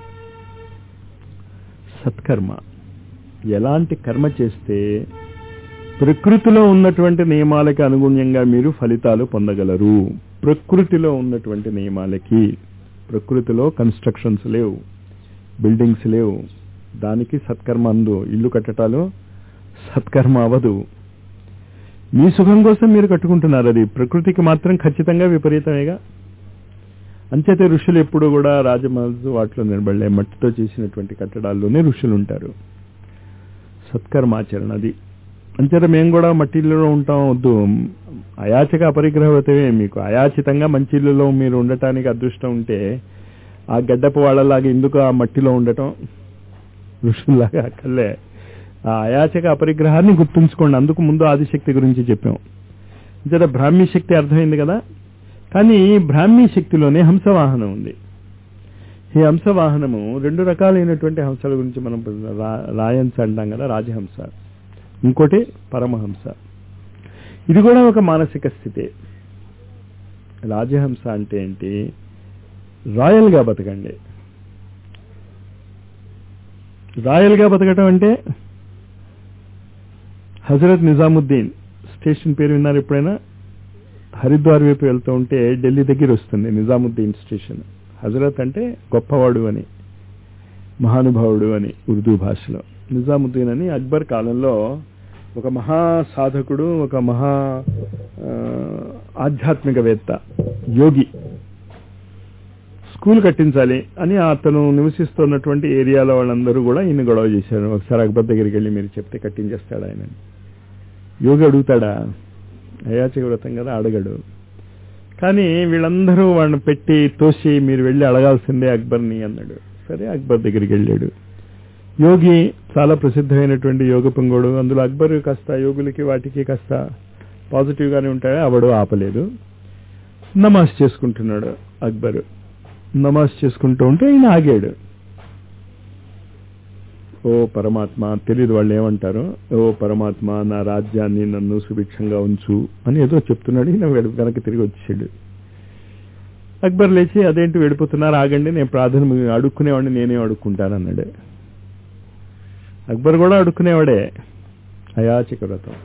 సత్కర్మ ఎలాంటి కర్మ చేస్తే ప్రకృతిలో ఉన్నటువంటి నియమాలకి అనుగుణ్యంగా మీరు ఫలితాలు పొందగలరు ప్రకృతిలో ఉన్నటువంటి నియమాలకి ప్రకృతిలో కన్స్ట్రక్షన్స్ లేవు బిల్డింగ్స్ లేవు దానికి సత్కర్మ అందు ఇల్లు కట్టటాలు సత్కర్మ అవదు మీ సుఖం కోసం మీరు కట్టుకుంటున్నారు అది ప్రకృతికి మాత్రం ఖచ్చితంగా విపరీతమేగా అంచేతే ఋషులు ఎప్పుడు కూడా రాజమహల్స్ వాటిలో నిలబడలే మట్టితో చేసినటువంటి కట్టడాల్లోనే ఋషులు ఉంటారు సత్కర్మాచరణ అది అంచేత మేము కూడా మట్టి ఇల్లులో ఉంటాం వద్దు అయాచక అపరిగ్రహవతమే మీకు అయాచితంగా మంచి ఇల్లులో మీరు ఉండటానికి అదృష్టం ఉంటే ఆ గడ్డపు వాళ్ళలాగా ఎందుకు ఆ మట్టిలో ఉండటం ఋషుల్లాగా అక్కర్లే ఆ అయాచక అపరిగ్రహాన్ని గుర్తుంచుకోండి అందుకు ముందు ఆదిశక్తి గురించి చెప్పాం అంచేత బ్రాహ్మీ శక్తి అర్థమైంది కదా కానీ బ్రాహ్మీ శక్తిలోనే హంసవాహనం ఉంది ఈ హంసవాహనము రెండు రకాలైనటువంటి హంసల గురించి మనం రాయన్స్ అంటాం కదా రాజహంస ఇంకోటి పరమహంస ఇది కూడా ఒక మానసిక స్థితి రాజహంస అంటే ఏంటి రాయల్గా బతకండి రాయల్గా బతకటం అంటే హజరత్ నిజాముద్దీన్ స్టేషన్ పేరు విన్నారు ఎప్పుడైనా హరిద్వార్ వైపు వెళ్తూ ఉంటే ఢిల్లీ దగ్గర వస్తుంది నిజాముద్దీన్ స్టేషన్ హజరత్ అంటే గొప్పవాడు అని మహానుభావుడు అని ఉర్దూ భాషలో నిజాముద్దీన్ అని అక్బర్ కాలంలో ఒక మహా సాధకుడు ఒక మహా ఆ, ఆధ్యాత్మికవేత్త యోగి స్కూల్ కట్టించాలి అని అతను నివసిస్తున్నటువంటి ఏరియాలో వాళ్ళందరూ కూడా ఈయన గొడవ చేశారు ఒకసారి అక్బర్ దగ్గరికి వెళ్ళి మీరు చెప్తే కట్టించేస్తాడా ఆయన యోగి అడుగుతాడా అయాచక వ్రతం కదా అడగడు కానీ వీళ్ళందరూ వాడిని పెట్టి తోసి మీరు వెళ్ళి అడగాల్సిందే అక్బర్ని అన్నాడు సరే అక్బర్ దగ్గరికి వెళ్ళాడు యోగి చాలా ప్రసిద్ధమైనటువంటి యోగ పొంగోడు అందులో అక్బర్ కాస్త యోగులకి వాటికి కాస్త పాజిటివ్ గానే ఉంటాడు అవడు ఆపలేదు నమాజ్ చేసుకుంటున్నాడు అక్బర్ నమాజ్ చేసుకుంటూ ఉంటే ఈయన ఆగాడు ఓ పరమాత్మ తెలియదు వాళ్ళు ఏమంటారు ఓ పరమాత్మ నా రాజ్యాన్ని నన్ను సుభిక్షంగా ఉంచు అని ఏదో చెప్తున్నాడు ఈయన వెడు- వెనక్కి తిరిగి వచ్చేసాడు అక్బర్ లేచి అదేంటి వెళ్ళిపోతున్నారు ఆగండి నేను ప్రార్థన అడుక్కునేవాడిని నేనే అడుక్కుంటానన్నాడు అక్బర్ కూడా అడుక్కునేవాడే అయాచక వ్రతం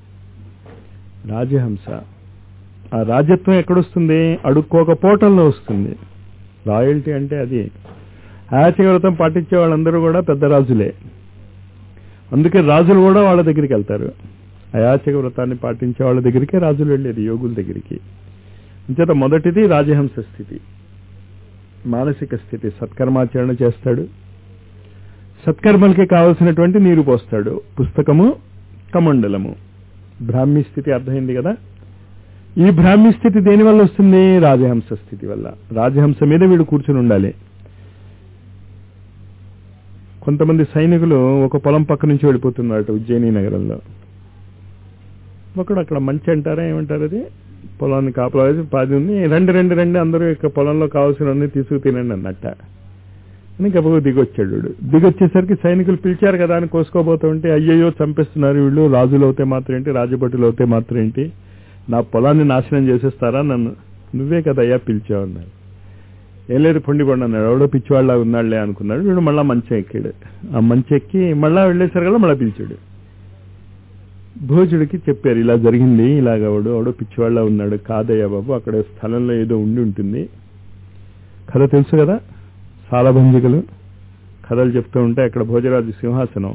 రాజహంస ఆ రాజ్యత్వం ఎక్కడొస్తుంది అడుక్కోకపోవటంలో వస్తుంది రాయల్టీ అంటే అది అయాచక వ్రతం పాటించే వాళ్ళందరూ కూడా పెద్ద రాజులే అందుకే రాజులు కూడా వాళ్ళ దగ్గరికి వెళ్తారు అయాచక వ్రతాన్ని పాటించే వాళ్ళ దగ్గరికే రాజులు వెళ్ళేది యోగుల దగ్గరికి అంచేత మొదటిది రాజహంస స్థితి మానసిక స్థితి సత్కర్మాచరణ చేస్తాడు సత్కర్మలకి కావలసినటువంటి నీరు పోస్తాడు పుస్తకము కమండలము బ్రాహ్మీ స్థితి అర్థమైంది కదా ఈ బ్రాహ్మీ స్థితి దేని వల్ల వస్తుంది రాజహంస స్థితి వల్ల రాజహంస మీద వీడు కూర్చుని ఉండాలి కొంతమంది సైనికులు ఒక పొలం పక్క నుంచి వెళ్ళిపోతున్నారు ఉజ్జయిని నగరంలో ఒకడు అక్కడ మంచి అంటారా ఏమంటారు అది పొలాన్ని కాపలా వేసి పాది ఉంది రెండు రెండు రెండు అందరూ ఇక పొలంలో కావాల్సినవన్నీ తీసుకు తినండి అన్నట్ట అని గబగబ దిగొచ్చాడు వీడు. దిగొచ్చేసరికి సైనికులు పిలిచారు కదా అని కోసుకోబోతూ ఉంటే అయ్యయ్యో చంపేస్తున్నారు వీళ్ళు రాజులు అవుతే మాత్రం ఏంటి రాజభటులు అవుతే మాత్రం ఏంటి నా పొలాన్ని నాశనం చేసేస్తారా నన్ను నువ్వే కదయ్యా పిలిచావు అన్నారు ఏం లేదు పొండి పండు అన్నాడు ఎవడో పిచ్చివాళ్ళ ఉన్నాడులే అనుకున్నాడు వీడు మళ్ళా మంచం ఎక్కాడు ఆ మంచం ఎక్కి మళ్ళా వెళ్ళేసరి కదా మళ్ళా పిలిచాడు భోజుడికి చెప్పారు ఇలా జరిగింది ఇలాగ వాడు ఎవడో పిచ్చివాళ్ళ ఉన్నాడు కాదయ్యా బాబు అక్కడ స్థలంలో ఏదో ఉండి ఉంటుంది కథ తెలుసు కదా సాలభంజికలు కథలు చెప్తూ ఉంటే అక్కడ భోజరాజు సింహాసనం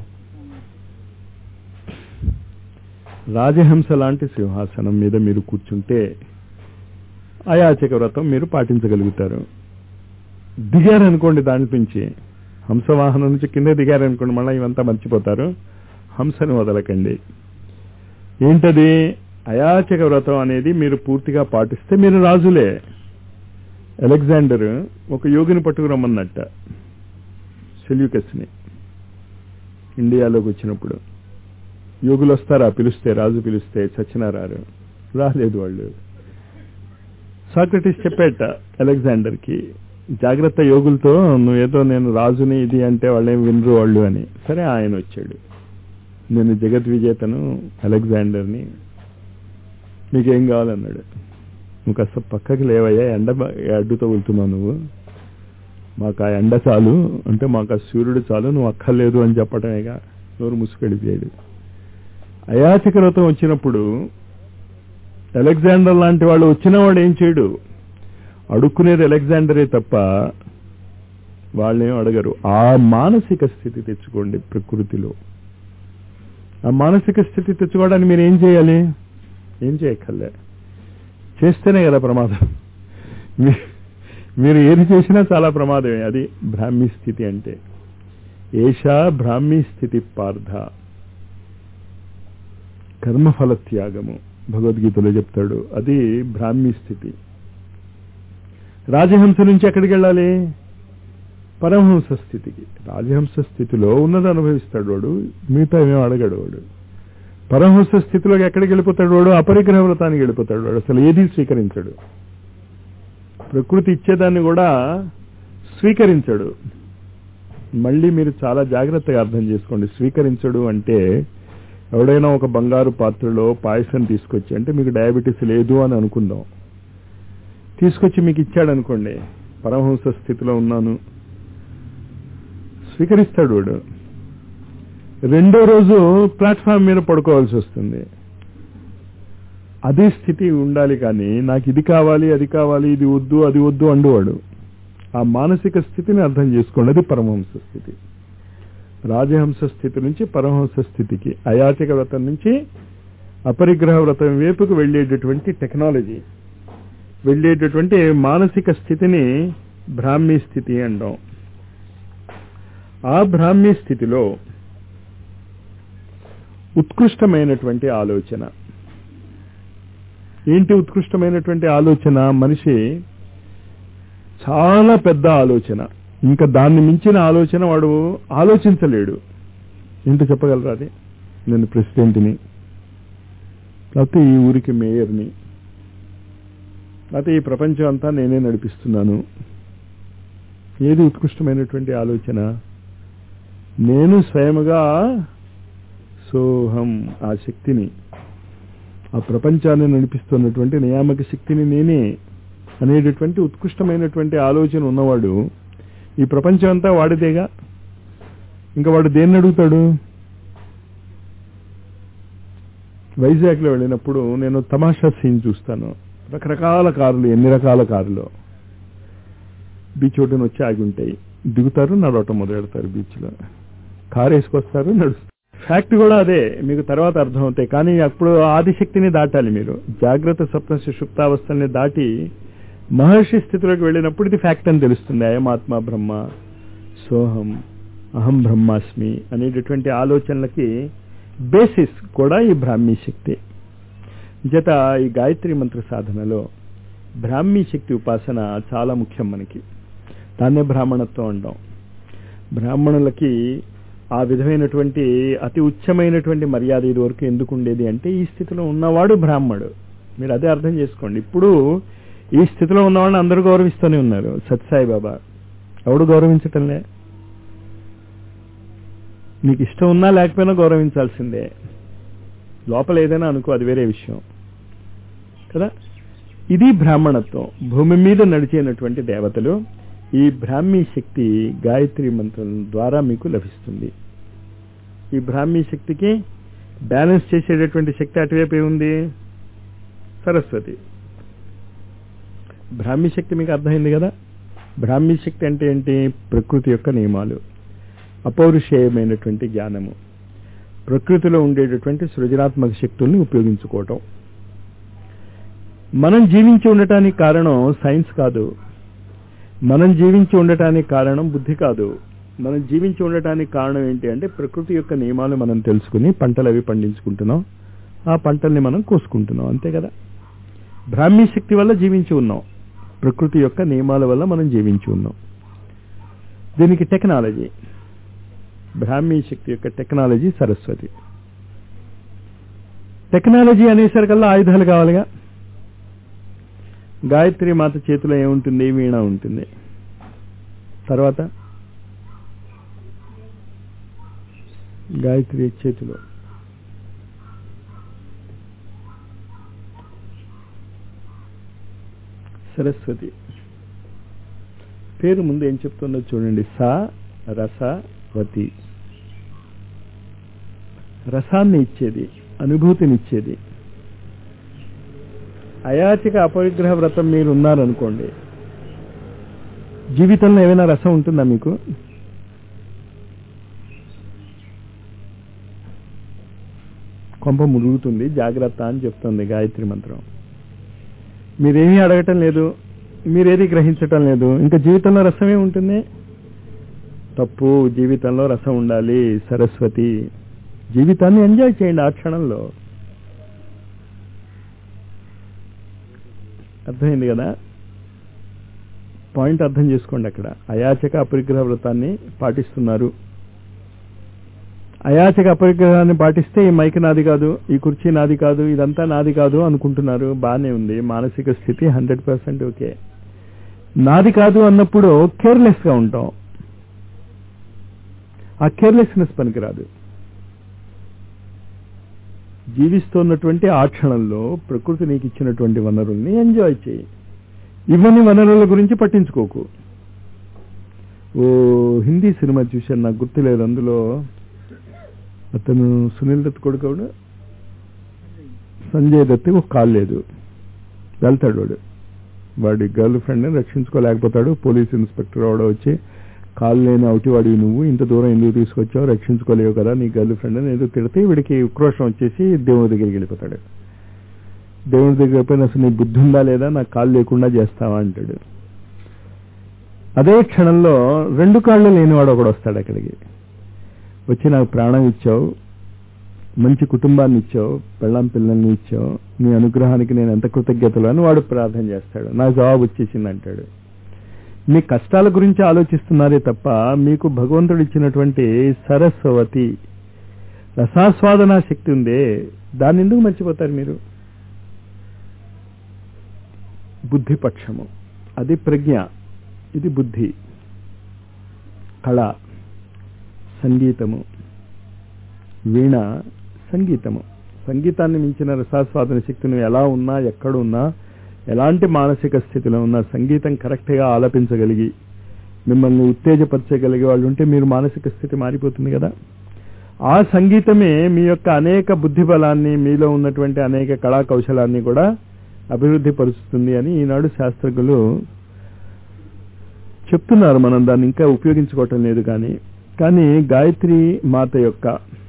రాజహంస లాంటి సింహాసనం మీద మీరు కూర్చుంటే అయాచక వ్రతం మీరు పాటించగలుగుతారు దిగారనుకోండి దాని నుంచి హంసవాహనం నుంచి కింద దిగారనుకోండి మళ్ళీ ఇవంతా మర్చిపోతారు హంసను వదలకండి ఏంటది అయాచక వ్రతం అనేది మీరు పూర్తిగా పాటిస్తే మీరు రాజులే అలెగ్జాండర్ ఒక యోగిని పట్టుకురమ్మన్నట్ట సెల్యూకస్ని ఇండియాలోకి వచ్చినప్పుడు యోగులు వస్తారా పిలిస్తే రాజు పిలిస్తే చచ్చినారారు రాలేదు వాళ్ళు సాక్రటీస్ చెప్పేట అలెగ్జాండర్ కి జాగ్రత్త యోగులతో నువ్వేదో నేను రాజుని ఇది అంటే వాళ్ళేం వినరు వాళ్ళు అని సరే ఆయన వచ్చాడు నేను జగద్విజేతను అలెగ్జాండర్ని నీకేం కావాలన్నాడు నువ్వు కాస్త పక్కకి లేవయ్యా ఎండ బ- అడ్డు తగులుతున్నావు నువ్వు మాకు ఆ ఎండ చాలు అంటే మాకు ఆ సూర్యుడు చాలు నువ్వు అక్కర్లేదు అని చెప్పటమేగా నోరు ముసుకెడిపోయాడు అయాచక వ్రతం వచ్చినప్పుడు అలెగ్జాండర్ లాంటి వాళ్ళు వచ్చిన వాడు ఏం చేయడు అడుక్కునేది అలెగ్జాండరే తప్ప వాళ్ళేం అడగరు ఆ మానసిక స్థితి తెచ్చుకోండి ప్రకృతిలో ఆ మానసిక స్థితి తెచ్చుకోవడానికి మీరు ఏం చేయాలి ఏం చేయక్కర్లే చేస్తేనే కదా ప్రమాదం మీ- మీరు ఏది చేసినా చాలా ప్రమాదమే అది బ్రాహ్మీ స్థితి అంటే ఏషా బ్రాహ్మీ స్థితి పార్థ కర్మఫల త్యాగము భగవద్గీతలో చెప్తాడు అది బ్రాహ్మీ స్థితి రాజహంస నుంచి ఎక్కడికి వెళ్ళాలి పరమహంస స్థితికి రాజహంస స్థితిలో ఉన్నది అనుభవిస్తాడు వాడు మిగతా ఏమేం అడగడు వాడు పరమహంస స్థితిలోకి ఎక్కడికి వెళ్ళిపోతాడు వాడు అపరిగ్రహ వ్రతానికి వెళ్ళిపోతాడు వాడు అసలు ఏది స్వీకరించడు ప్రకృతి ఇచ్చేదాన్ని కూడా స్వీకరించడు మళ్ళీ మీరు చాలా జాగ్రత్తగా అర్థం చేసుకోండి స్వీకరించడు అంటే ఎవడైనా ఒక బంగారు పాత్రలో పాయసం తీసుకొచ్చి అంటే మీకు డయాబెటీస్ లేదు అని అనుకుందాం తీసుకొచ్చి మీకు ఇచ్చాడు అనుకోండి పరమహంస స్థితిలో ఉన్నాను స్వీకరిస్తాడు వాడు రెండో రోజు ప్లాట్ఫామ్ మీద పడుకోవాల్సి వస్తుంది అదే స్థితి ఉండాలి కానీ నాకు ఇది కావాలి అది కావాలి ఇది వద్దు అది వద్దు అండువాడు ఆ మానసిక స్థితిని అర్థం చేసుకోండి అది పరమహంస స్థితి రాజహంస స్థితి నుంచి పరమహంస స్థితికి అయాచిక వ్రతం నుంచి అపరిగ్రహ వ్రతం వైపుకు వెళ్ళేటటువంటి టెక్నాలజీ వెళ్ళేటటువంటి మానసిక స్థితిని బ్రాహ్మీ స్థితి అంటాం ఆ బ్రాహ్మీ స్థితిలో ఉత్కృష్టమైనటువంటి ఆలోచన ఏంటి ఉత్కృష్టమైనటువంటి ఆలోచన మనిషి చాలా పెద్ద ఆలోచన ఇంకా దాన్ని మించిన ఆలోచన వాడు ఆలోచించలేడు ఏంటో చెప్పగలరా అది నేను ప్రెసిడెంట్ని లేకపోతే ఈ ఊరికి మేయర్ని లేకపోతే ఈ ప్రపంచం అంతా నేనే నడిపిస్తున్నాను ఏది ఉత్కృష్టమైనటువంటి ఆలోచన నేను స్వయముగా సోహం ఆ శక్తిని ఆ ప్రపంచాన్ని నడిపిస్తున్నటువంటి నియామక శక్తిని నేనే అనేటటువంటి ఉత్కృష్టమైనటువంటి ఆలోచన ఉన్నవాడు ఈ ప్రపంచం అంతా వాడిదేగా ఇంకా వాడు దేన్ని అడుగుతాడు వైజాగ్లో వెళ్ళినప్పుడు నేను తమాషా సీన్ చూస్తాను రకరకాల కార్లు ఎన్ని రకాల కార్లు బీచ్ ఒడ్డున వచ్చి ఆగి ఉంటాయి దిగుతారు నడవటం మొదలెడతారు బీచ్లో కారు వేసుకొస్తారు నడుస్తారు ఫ్యాక్ట్ కూడా అదే మీకు తర్వాత అర్థమవుతాయి కానీ అప్పుడు ఆదిశక్తిని దాటాలి మీరు జాగ్రత్త స్వప్న సుషుప్తావస్థల్ని దాటి మహర్షి స్థితిలోకి వెళ్ళినప్పుడు ఇది ఫ్యాక్ట్ అని తెలుస్తుంది అయమాత్మ బ్రహ్మ సోహం అహం బ్రహ్మాస్మి అనేటటువంటి ఆలోచనలకి బేసిస్ కూడా ఈ బ్రాహ్మీ శక్తి జత ఈ గాయత్రి మంత్ర సాధనలో బ్రాహ్మీ శక్తి ఉపాసన చాలా ముఖ్యం మనకి దాన్నే బ్రాహ్మణత్వం అంటాం బ్రాహ్మణులకి ఆ విధమైనటువంటి అతి ఉచ్చమైనటువంటి మర్యాద ఇది వరకు ఎందుకు ఉండేది అంటే ఈ స్థితిలో ఉన్నవాడు బ్రాహ్మడు మీరు అదే అర్థం చేసుకోండి ఇప్పుడు ఈ స్థితిలో ఉన్నవాడిని అందరూ గౌరవిస్తూనే ఉన్నారు సత్సాయి బాబా ఎవడు గౌరవించటంలే నీకు ఇష్టం ఉన్నా లేకపోయినా గౌరవించాల్సిందే లోపల ఏదైనా అనుకో అది వేరే విషయం కదా ఇది బ్రాహ్మణత్వం భూమి మీద నడిచేనటువంటి దేవతలు ఈ బ్రాహ్మీ శక్తి గాయత్రి మంత్రం ద్వారా మీకు లభిస్తుంది ఈ బ్రాహ్మీ శక్తికి బ్యాలెన్స్ చేసేటటువంటి శక్తి అటువైపు ఏముంది సరస్వతి బ్రాహ్మీ శక్తి మీకు అర్థమైంది కదా బ్రాహ్మీ శక్తి అంటే ఏంటి ప్రకృతి యొక్క నియమాలు అపౌరుషేయమైనటువంటి జ్ఞానము ప్రకృతిలో ఉండేటటువంటి సృజనాత్మక శక్తుల్ని ఉపయోగించుకోవటం మనం జీవించి ఉండటానికి కారణం సైన్స్ కాదు మనం జీవించి ఉండటానికి కారణం బుద్ధి కాదు మనం జీవించి ఉండటానికి కారణం ఏంటి అంటే ప్రకృతి యొక్క నియమాలు మనం తెలుసుకుని పంటలు అవి పండించుకుంటున్నాం ఆ పంటల్ని మనం కోసుకుంటున్నాం అంతే కదా బ్రాహ్మీ శక్తి వల్ల జీవించి ఉన్నాం ప్రకృతి యొక్క నియమాల వల్ల మనం జీవించి ఉన్నాం దీనికి టెక్నాలజీ బ్రాహ్మీ శక్తి యొక్క టెక్నాలజీ సరస్వతి టెక్నాలజీ అనేసరికల్లా ఆయుధాలు కావాలిగా గాయత్రి మాత చేతిలో ఏముంటుంది వీణ ఉంటుంది తర్వాత గాయత్రి చేతిలో సరస్వతి పేరు ముందు ఏం చెప్తుందో చూడండి సా రసవతి రసాన్ని ఇచ్చేది అనుభూతినిచ్చేది అయాచిక అపరిగ్రహ వ్రతం మీరు ఉన్నారనుకోండి జీవితంలో ఏమైనా రసం ఉంటుందా మీకు కొంప మురుగుతుంది జాగ్రత్త అని చెప్తుంది గాయత్రి మంత్రం మీరేమీ అడగటం లేదు మీరేది గ్రహించటం లేదు ఇంకా జీవితంలో రసమే ఉంటుంది తప్పు జీవితంలో రసం ఉండాలి సరస్వతి జీవితాన్ని ఎంజాయ్ చేయండి ఆ క్షణంలో అర్థమైంది కదా పాయింట్ అర్థం చేసుకోండి అక్కడ అయాచక అపరిగ్రహ వ్రతాన్ని పాటిస్తున్నారు అయాచక అపరిగ్రహాన్ని పాటిస్తే ఈ మైక్ నాది కాదు ఈ కుర్చీ నాది కాదు ఇదంతా నాది కాదు అనుకుంటున్నారు బానే ఉంది మానసిక స్థితి హండ్రెడ్ పర్సెంట్ ఓకే నాది కాదు అన్నప్పుడు కేర్లెస్ గా ఉంటాం ఆ కేర్లెస్నెస్ పనికిరాదు జీవిస్తున్నటువంటి ఆ క్షణంలో ప్రకృతి నీకు ఇచ్చినటువంటి వనరుల్ని ఎంజాయ్ చేయి ఇవన్నీ వనరుల గురించి పట్టించుకోకు ఓ హిందీ సినిమా చూశాను నాకు గుర్తులేదు అందులో అతను సునీల్ దత్ కొడుకు ఎవడు? సంజయ్ దత్ ఒక కాలు లేదు వెళ్తాడు వాడు వాడి గర్ల్ ఫ్రెండ్ని రక్షించుకోలేకపోతాడు పోలీస్ ఇన్స్పెక్టర్ వాడు వచ్చి కాలు లేని అవుటివాడివి నువ్వు ఇంత దూరం ఎందుకు తీసుకొచ్చావు రక్షించుకోలేవు కదా నీ గర్ల్ ఫ్రెండ్ అని ఏదో తిడితే వీడికి ఉక్రోషం వచ్చేసి దేవుడి దగ్గరికి వెళ్ళిపోతాడు దేవుడి దగ్గర పోయిన అసలు నీ బుద్ధి ఉందా లేదా నాకు కాలు లేకుండా చేస్తావా అంటాడు అదే క్షణంలో రెండు కాళ్ళు లేనివాడు ఒకడు వస్తాడు అక్కడికి వచ్చి నాకు ప్రాణం ఇచ్చావు మంచి కుటుంబాన్ని ఇచ్చావు పెళ్ళాం పిల్లల్ని ఇచ్చావు నీ అనుగ్రహానికి నేను ఎంత కృతజ్ఞతలు అని వాడు ప్రార్థన చేస్తాడు నా జవాబు వచ్చేసింది అంటాడు మీ కష్టాల గురించి ఆలోచిస్తున్నారే తప్ప మీకు భగవంతుడు ఇచ్చినటువంటి సరస్వతి రసాస్వాదన శక్తి ఉందే దాన్ని ఎందుకు మర్చిపోతారు మీరు బుద్ధిపక్షము అది ప్రజ్ఞ ఇది బుద్ధి కళ సంగీతము వీణ సంగీతము సంగీతాన్ని మించిన రసాస్వాదన శక్తి నువ్వు ఎలా ఉన్నా ఎక్కడ ఉన్నా ఎలాంటి మానసిక స్థితిలో ఉన్నా సంగీతం కరెక్ట్గా ఆలపించగలిగి మిమ్మల్ని ఉత్తేజపరచగలిగే వాళ్ళు ఉంటే మీరు మానసిక స్థితి మారిపోతుంది కదా ఆ సంగీతమే మీ యొక్క అనేక బుద్ధి బలాన్ని మీలో ఉన్నటువంటి అనేక కళా కౌశలాన్ని కూడా అభివృద్ధి పరుస్తుంది అని ఈనాడు శాస్త్రజ్ఞులు చెప్తున్నారు మనం దాన్ని ఇంకా ఉపయోగించుకోవటం లేదు కానీ కానీ గాయత్రి మాత యొక్క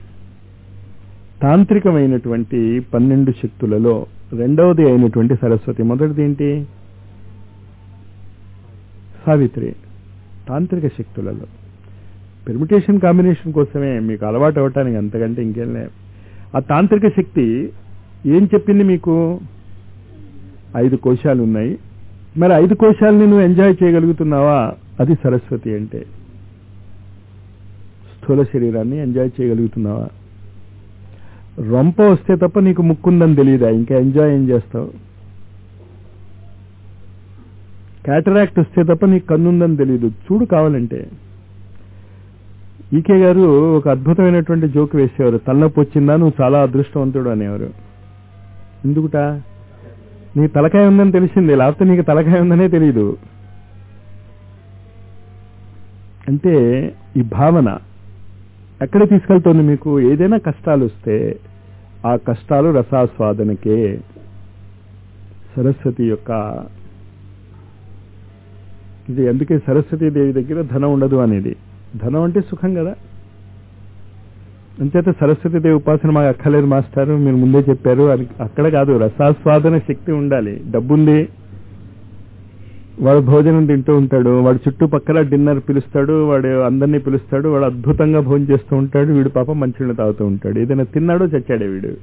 తాంత్రికమైనటువంటి పన్నెండు శక్తులలో రెండవది అయినటువంటి సరస్వతి మొదటిది ఏంటి సావిత్రి తాంత్రిక శక్తులలో పెర్మిటేషన్ కాంబినేషన్ కోసమే మీకు అలవాటు అవ్వటానికి అంతకంటే ఇంకేం లే ఆ తాంత్రిక శక్తి ఏం చెప్పింది మీకు ఐదు కోశాలు ఉన్నాయి మరి ఐదు కోశాలని నువ్వు ఎంజాయ్ చేయగలుగుతున్నావా అది సరస్వతి అంటే స్థూల శరీరాన్ని ఎంజాయ్ చేయగలుగుతున్నావా రొంప వస్తే తప్ప నీకు ముక్కుందని తెలియదా ఇంకా ఎంజాయ్ ఏం చేస్తావు క్యాటరాక్ట్ వస్తే తప్ప నీకు కన్నుందని తెలియదు చూడు కావాలంటే ఈకే గారు ఒక అద్భుతమైనటువంటి జోక్ వేసేవారు తలనొప్పి వచ్చిందా నువ్వు చాలా అదృష్టవంతుడు అనేవారు ఎందుకుట నీ తలకాయ ఉందని తెలిసింది లేకపోతే నీకు తలకాయ ఉందనే తెలియదు అంటే ఈ భావన ఎక్కడ తీసుకెళ్తుంది మీకు ఏదైనా కష్టాలు వస్తే ఆ కష్టాలు రసాస్వాదనకే సరస్వతి యొక్క ఇది అందుకే సరస్వతి దేవి దగ్గర ధనం ఉండదు అనేది ధనం అంటే సుఖం కదా అంచేత సరస్వతి దేవి ఉపాసన మాకు అక్కర్లేదు మాస్టారు మీరు ముందే చెప్పారు అది అక్కడ కాదు రసాస్వాదన శక్తి ఉండాలి డబ్బుంది వాడు భోజనం తింటూ ఉంటాడు వాడు చుట్టుపక్కల డిన్నర్ పిలుస్తాడు వాడు అందరినీ పిలుస్తాడు వాడు అద్భుతంగా భోజనం చేస్తూ ఉంటాడు వీడు పాపం మంచినీళ్ళు తాగుతూ ఉంటాడు ఏదైనా తిన్నాడో చచ్చాడే వీడు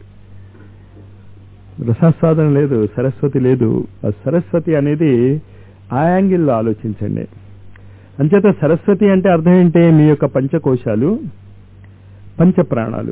రసాస్వాదన లేదు సరస్వతి లేదు ఆ సరస్వతి అనేది ఆ యాంగిల్లో ఆలోచించండి అంచేత సరస్వతి అంటే అర్థం ఏంటి మీ యొక్క పంచకోశాలు పంచప్రాణాలు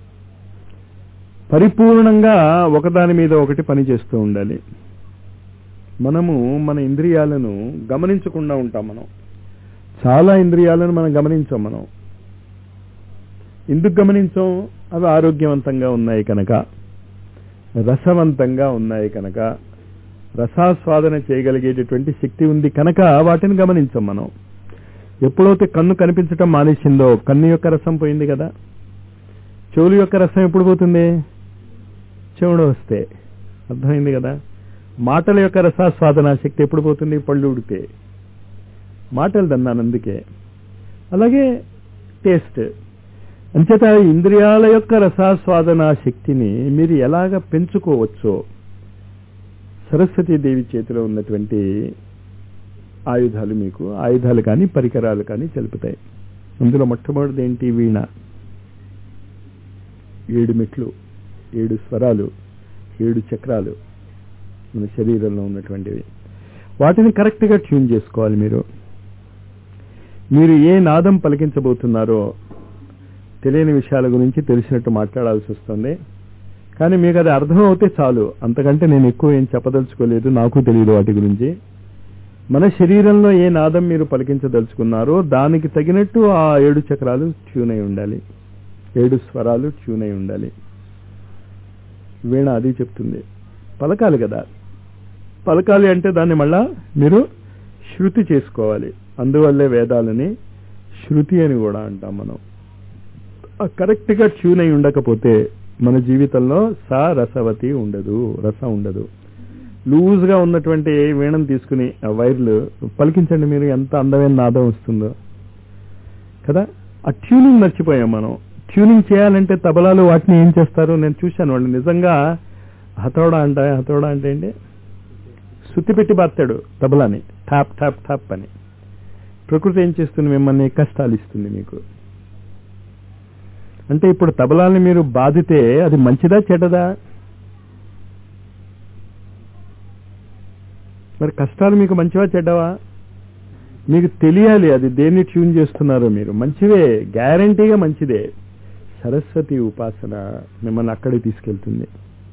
పరిపూర్ణంగా ఒకదాని మీద ఒకటి పని చేస్తూ ఉండాలి మనము మన ఇంద్రియాలను గమనించకుండా ఉంటాం మనం చాలా ఇంద్రియాలను మనం గమనించాం మనం ఎందుకు గమనించాం అవి ఆరోగ్యవంతంగా ఉన్నాయి కనుక రసవంతంగా ఉన్నాయి కనుక రసాస్వాదన చేయగలిగేటటువంటి శక్తి ఉంది కనుక వాటిని గమనించాం మనం ఎప్పుడైతే కన్ను కనిపించటం మానేసిందో కన్ను యొక్క రసం పోయింది కదా చెవులు యొక్క రసం ఎప్పుడు పోతుంది చెవుడు వస్తే అర్థమైంది కదా మాటల యొక్క రసాస్వాదన శక్తి ఎప్పుడు పోతుంది పళ్ళు ఉడితే మాటలు దన్నాను అందుకే అలాగే టేస్ట్ అంచేత ఇంద్రియాల యొక్క రసాస్వాదన శక్తిని మీరు ఎలాగ పెంచుకోవచ్చో సరస్వతీదేవి చేతిలో ఉన్నటువంటి ఆయుధాలు మీకు ఆయుధాలు కానీ పరికరాలు కానీ తెలుపుతాయి అందులో మొట్టమొదటిది ఏంటి వీణ ఏడు మెట్లు ఏడు స్వరాలు ఏడు చక్రాలు మన శరీరంలో ఉన్నటువంటివి వాటిని కరెక్ట్గా ట్యూన్ చేసుకోవాలి మీరు మీరు ఏ నాదం పలికించబోతున్నారో తెలియని విషయాల గురించి తెలిసినట్టు మాట్లాడాల్సి వస్తుంది కానీ మీకు అది అర్థం అవుతే చాలు అంతకంటే నేను ఎక్కువ ఏం చెప్పదలుచుకోలేదు నాకు తెలియదు వాటి గురించి మన శరీరంలో ఏ నాదం మీరు పలికించదలుచుకున్నారో దానికి తగినట్టు ఆ ఏడు చక్రాలు ట్యూన్ అయి ఉండాలి ఏడు స్వరాలు ట్యూన్ అయి ఉండాలి వీణ అది చెప్తుంది పలకాలి కదా పలకాలి అంటే దాన్ని మళ్ళా మీరు శృతి చేసుకోవాలి అందువల్లే వేదాలని శృతి అని కూడా అంటాం మనం కరెక్ట్ గా ట్యూన్ అయి ఉండకపోతే మన జీవితంలో సా రసవతి ఉండదు రసం ఉండదు లూజ్ గా ఉన్నటువంటి వీణం తీసుకుని ఆ వైర్లు పలికించండి మీరు ఎంత అందమైన నాదం వస్తుందో కదా ఆ ట్యూనింగ్ మర్చిపోయాం మనం ట్యూనింగ్ చేయాలంటే తబలాలు వాటిని ఏం చేస్తారు నేను చూశాను వాళ్ళు నిజంగా హతోడా అంట హతోడా అంటే ఏంటి సుత్తి పెట్టి బాస్తాడు తబలాని టాప్ టాప్ టాప్ అని ప్రకృతి ఏం చేస్తుంది మిమ్మల్ని కష్టాలు ఇస్తుంది మీకు అంటే ఇప్పుడు తబలాల్ని మీరు బాధితే అది మంచిదా చెడ్డదా మరి కష్టాలు మీకు మంచివా చెడ్డవా మీకు తెలియాలి అది దేన్ని ట్యూన్ చేస్తున్నారో మీరు మంచివే గ్యారంటీగా మంచిదే సరస్వతి ఉపాసన మిమ్మల్ని అక్కడికి తీసుకెళ్తుంది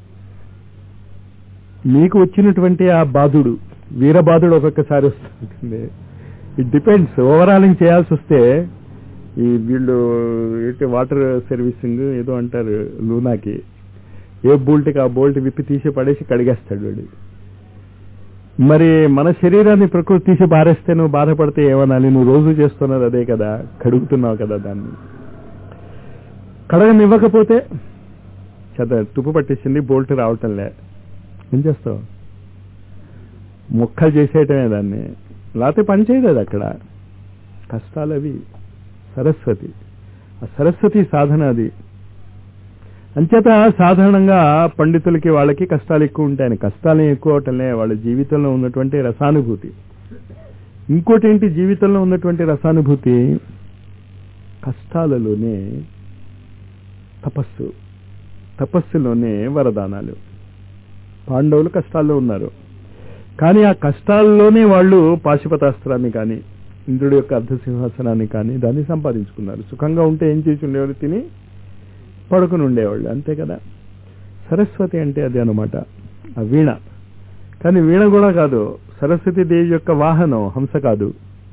మీకు వచ్చినటువంటి ఆ బాధుడు వీరబాధుడు ఒక్కొక్కసారి వస్తుంటుంది ఇట్ డిపెండ్స్ ఓవరాలింగ్ చేయాల్సి వస్తే ఈ వీళ్ళు ఏంటి వాటర్ సర్వీసింగ్ ఏదో అంటారు లూనాకి ఏ బోల్ట్కి ఆ బోల్ట్ విప్పి తీసి పడేసి కడిగేస్తాడు వాడు మరి మన శరీరాన్ని ప్రకృతి తీసి పారేస్తే నువ్వు బాధపడితే ఏమనాలి నువ్వు రోజు చేస్తున్నది అదే కదా కడుగుతున్నావు కదా దాన్ని కడగనివ్వకపోతే చద తుప్పు పట్టేసింది బోల్ట్ రావటం లే ఏం చేస్తావు ముక్కలు చేసేయటమే దాన్ని లేకపోతే పని చేయదు అది అక్కడ కష్టాలు అవి సరస్వతి ఆ సరస్వతి సాధన అది అంచేత సాధారణంగా పండితులకి వాళ్ళకి కష్టాలు ఎక్కువ ఉంటాయని కష్టాలు ఎక్కువ అవటంలే వాళ్ళ జీవితంలో ఉన్నటువంటి రసానుభూతి ఇంకోటి ఏంటి జీవితంలో ఉన్నటువంటి రసానుభూతి కష్టాలలోనే తపస్సు తపస్సులోనే వరదానాలు పాండవులు కష్టాల్లో ఉన్నారు కానీ ఆ కష్టాల్లోనే వాళ్ళు పాశుపతాస్త్రాన్ని కానీ ఇంద్రుడి యొక్క అర్ధసింహాసనాన్ని కానీ దాన్ని సంపాదించుకున్నారు సుఖంగా ఉంటే ఏం చేసి ఉండేవారు తిని పడుకుని ఉండేవాళ్ళు అంతే కదా సరస్వతి అంటే అది అనమాట ఆ వీణ కానీ వీణ కూడా కాదు సరస్వతి దేవి యొక్క వాహనం హంస కాదు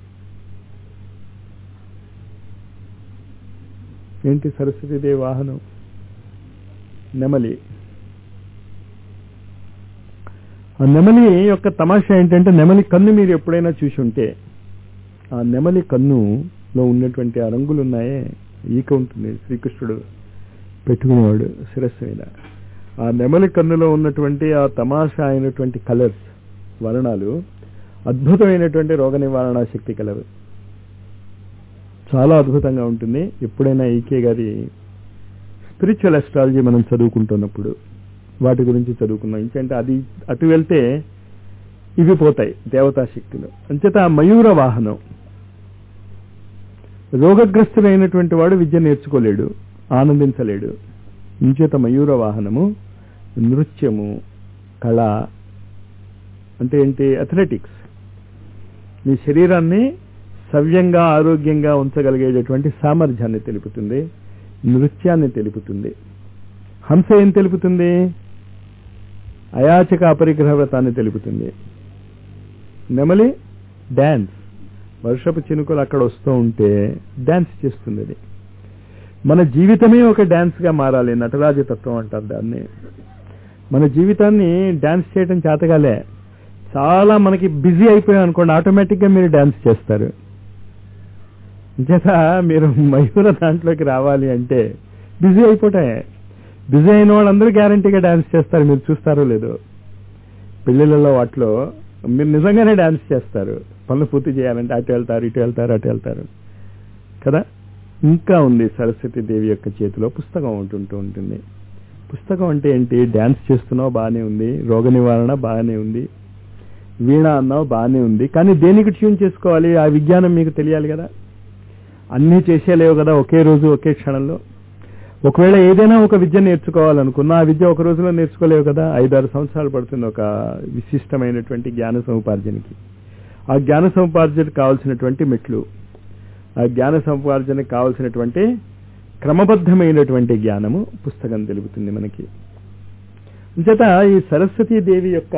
ఏంటి సరస్వతి దేవి వాహనం నెమలి ఆ నెమలి యొక్క తమాషా ఏంటంటే నెమలి కన్ను మీరు ఎప్పుడైనా చూసి ఉంటే ఆ నెమలి కన్నులో ఉన్నటువంటి ఆ రంగులు ఉన్నాయే ఈక ఉంటుంది శ్రీకృష్ణుడు పెట్టుకునేవాడు శిరస్సు మీద ఆ నెమలి కన్నులో ఉన్నటువంటి ఆ తమాషా అయినటువంటి కలర్స్ వర్ణాలు అద్భుతమైనటువంటి రోగ నివారణ శక్తి కలరు చాలా అద్భుతంగా ఉంటుంది ఎప్పుడైనా ఈకే గారి స్పిరిచువల్ అస్ట్రాలజీ మనం చదువుకుంటున్నప్పుడు వాటి గురించి చదువుకున్నాం ఇంకంటే అది అటు వెళ్తే ఇవి పోతాయి దేవతా శక్తులు అంచేత ఆ మయూర వాహనం రోగగ్రస్తుడైనటువంటి వాడు విద్య నేర్చుకోలేడు ఆనందించలేడు ఇంచేత మయూర వాహనము నృత్యము కళ అంటే ఏంటి అథ్లెటిక్స్ మీ శరీరాన్ని సవ్యంగా ఆరోగ్యంగా ఉంచగలిగేటటువంటి సామర్థ్యాన్ని తెలుపుతుంది నృత్యాన్ని తెలుపుతుంది హంస ఏం తెలుపుతుంది అయాచక అపరిగ్రహ వ్రతాన్ని తెలుపుతుంది నెమలి డ్యాన్స్ వర్షపు చినుకులు అక్కడ వస్తూ ఉంటే డ్యాన్స్ చేస్తుంది అది మన జీవితమే ఒక డ్యాన్స్ గా మారాలి నటరాజ తత్వం అంటారు దాన్ని మన జీవితాన్ని డ్యాన్స్ చేయడం చేతగాలే చాలా మనకి బిజీ అయిపోయాం అనుకోండి ఆటోమేటిక్ గా మీరు డ్యాన్స్ చేస్తారు చేత మీరు మయూర దాంట్లోకి రావాలి అంటే బిజీ అయిపోతాయి బిజీ అయిన వాళ్ళందరూ గ్యారంటీగా డాన్స్ చేస్తారు మీరు చూస్తారో లేదో పెళ్లిళ్ళలో వాటిలో మీరు నిజంగానే డాన్స్ చేస్తారు పనులు పూర్తి చేయాలంటే అటు వెళ్తారు ఇటు వెళ్తారు అటు వెళ్తారు కదా ఇంకా ఉంది సరస్వతి దేవి యొక్క చేతిలో పుస్తకం ఉంటుంటూ ఉంటుంది పుస్తకం అంటే ఏంటి డాన్స్ చేస్తున్నావు బాగానే ఉంది రోగ నివారణ బాగానే ఉంది వీణ అన్నావు బాగానే ఉంది కానీ దేనికి ట్యూన్ చేసుకోవాలి ఆ విజ్ఞానం మీకు తెలియాలి కదా అన్నీ చేసేలేవు కదా ఒకే రోజు ఒకే క్షణంలో ఒకవేళ ఏదైనా ఒక విద్య నేర్చుకోవాలనుకున్నా ఆ విద్య ఒక రోజులో నేర్చుకోలేవు కదా ఐదారు సంవత్సరాలు పడుతుంది ఒక విశిష్టమైనటువంటి జ్ఞాన సముపార్జనకి ఆ జ్ఞాన సముపార్జనకి కావాల్సినటువంటి మెట్లు ఆ జ్ఞాన సముపార్జనకి కావాల్సినటువంటి క్రమబద్ధమైనటువంటి జ్ఞానము పుస్తకం తెలుపుతుంది మనకి అంచేత ఈ సరస్వతీ దేవి యొక్క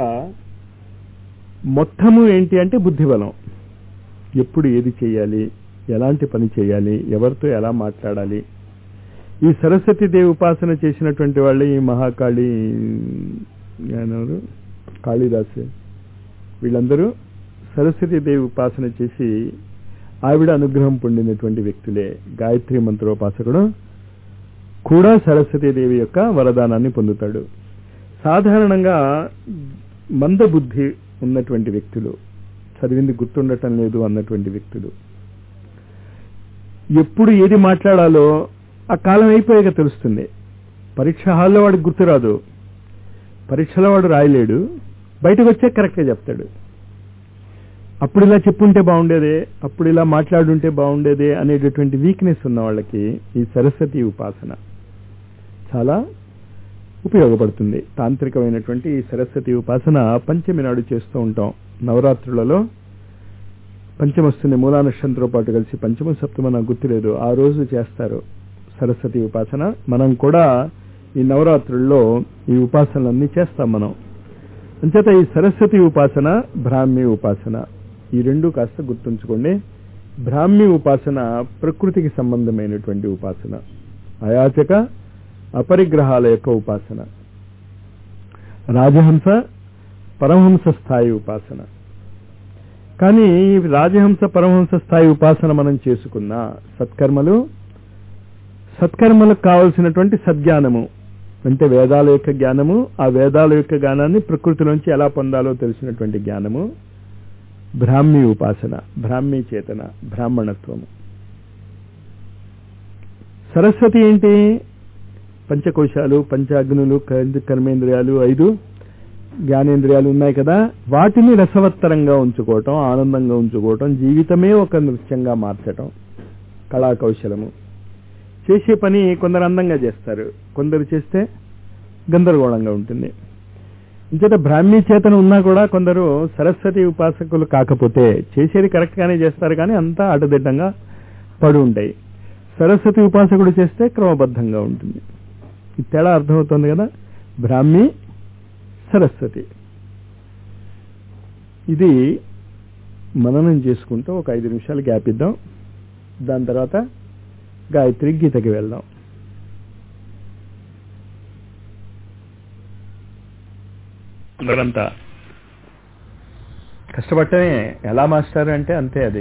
మొత్తము ఏంటి అంటే బుద్ధిబలం ఎప్పుడు ఏది చేయాలి ఎలాంటి పని చేయాలి ఎవరితో ఎలా మాట్లాడాలి ఈ సరస్వతి దేవి ఉపాసన చేసినటువంటి వాళ్ళు ఈ మహాకాళి ఎవరు కాళిదాసు వీళ్ళందరూ సరస్వతి దేవి ఉపాసన చేసి ఆవిడ అనుగ్రహం పొందినటువంటి వ్యక్తులే గాయత్రి మంత్రోపాసకుడు కూడా సరస్వతీదేవి యొక్క వరదానాన్ని పొందుతాడు సాధారణంగా మందబుద్ధి ఉన్నటువంటి వ్యక్తులు చదివింది గుర్తుండటం లేదు అన్నటువంటి వ్యక్తులు ఎప్పుడు ఏది మాట్లాడాలో ఆ కాలం అయిపోయాక తెలుస్తుంది పరీక్ష హాల్లో వాడికి గుర్తురాదు పరీక్షలో వాడు రాయలేడు బయటకు వచ్చే కరెక్ట్గా చెప్తాడు అప్పుడు ఇలా చెప్పుంటే బాగుండేదే అప్పుడు ఇలా మాట్లాడుంటే బాగుండేదే అనేటటువంటి వీక్నెస్ ఉన్న వాళ్ళకి ఈ సరస్వతి ఉపాసన చాలా ఉపయోగపడుతుంది తాంత్రికమైనటువంటి ఈ సరస్వతి ఉపాసన పంచమి నాడు చేస్తూ ఉంటాం నవరాత్రులలో పంచమ వస్తుంది మూలా నక్షత్రంతో పాటు కలిసి పంచమ సప్తమ నాకు గుర్తులేదు ఆ రోజు చేస్తారు సరస్వతి ఉపాసన మనం కూడా ఈ నవరాత్రుల్లో ఈ ఉపాసనలన్నీ చేస్తాం మనం అంచేత ఈ సరస్వతి ఉపాసన బ్రాహ్మీ ఉపాసన ఈ రెండు కాస్త గుర్తుంచుకోండి బ్రాహ్మీ ఉపాసన ప్రకృతికి సంబంధమైనటువంటి ఉపాసన అయాచక అపరిగ్రహాల యొక్క ఉపాసన రాజహంస పరమహంస స్థాయి ఉపాసన కానీ ఈ రాజహంస పరమహంస స్థాయి ఉపాసన మనం చేసుకున్న సత్కర్మలు సత్కర్మలకు కావలసినటువంటి సద్జ్ఞానము అంటే వేదాల యొక్క జ్ఞానము ఆ వేదాల యొక్క జ్ఞానాన్ని ప్రకృతిలోంచి ఎలా పొందాలో తెలిసినటువంటి జ్ఞానము బ్రాహ్మీ ఉపాసన బ్రాహ్మీ చేతన బ్రాహ్మణత్వము సరస్వతి ఏంటి పంచకోశాలు పంచాగ్నులు కర్మేంద్రియాలు ఐదు జ్ఞానేంద్రియాలు ఉన్నాయి కదా వాటిని రసవత్తరంగా ఉంచుకోవటం ఆనందంగా ఉంచుకోవటం జీవితమే ఒక నృత్యంగా మార్చటం కళా కౌశలము చేసే పని కొందరు అందంగా చేస్తారు కొందరు చేస్తే గందరగోళంగా ఉంటుంది ఇంచేత బ్రాహ్మీ చేతన ఉన్నా కూడా కొందరు సరస్వతి ఉపాసకులు కాకపోతే చేసేది కరెక్ట్ గానే చేస్తారు కానీ అంతా అడ్డదిడ్డంగా పడి ఉంటాయి సరస్వతి ఉపాసకుడు చేస్తే క్రమబద్ధంగా ఉంటుంది ఈ తేడా అర్థమవుతుంది కదా బ్రాహ్మీ సరస్వతి ఇది మననం చేసుకుంటూ ఒక ఐదు నిమిషాలు గ్యాప్ ఇద్దాం దాని తర్వాత గాయత్రి గీతకి వెళ్దాం అందరంతా కష్టపడటమే ఎలా మాస్టర్ అంటే అంతే అది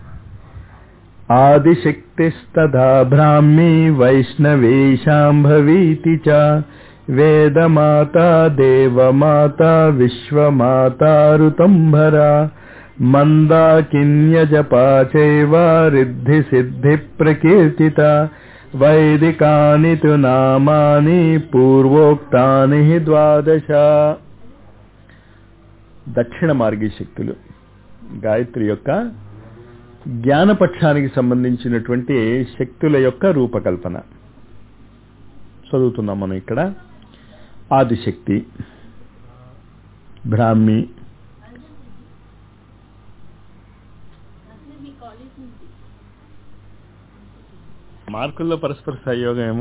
ఆదిశక్తిస్తథా బ్రాహ్మీ వైష్ణవేశాంభవీతి చ వేదమాత దేవమాత విశ్వమాత ఋతంభరా మందాకిన్యజపా చైవ రిద్ధి సిద్ధి ప్రకీర్తిత వైదికాని తు నామాని పూర్వోక్తాని ద్వాదశ దక్షిణ మార్గీ శక్తులు గాయత్రి యొక్క జ్ఞానపక్షానికి సంబంధించినటువంటి శక్తుల యొక్క రూపకల్పన చదువుతున్నాం మనం ఇక్కడ ఆదిశక్తి బ్రాహ్మి మార్కుల్లో పరస్పర సహయోగం ఏమో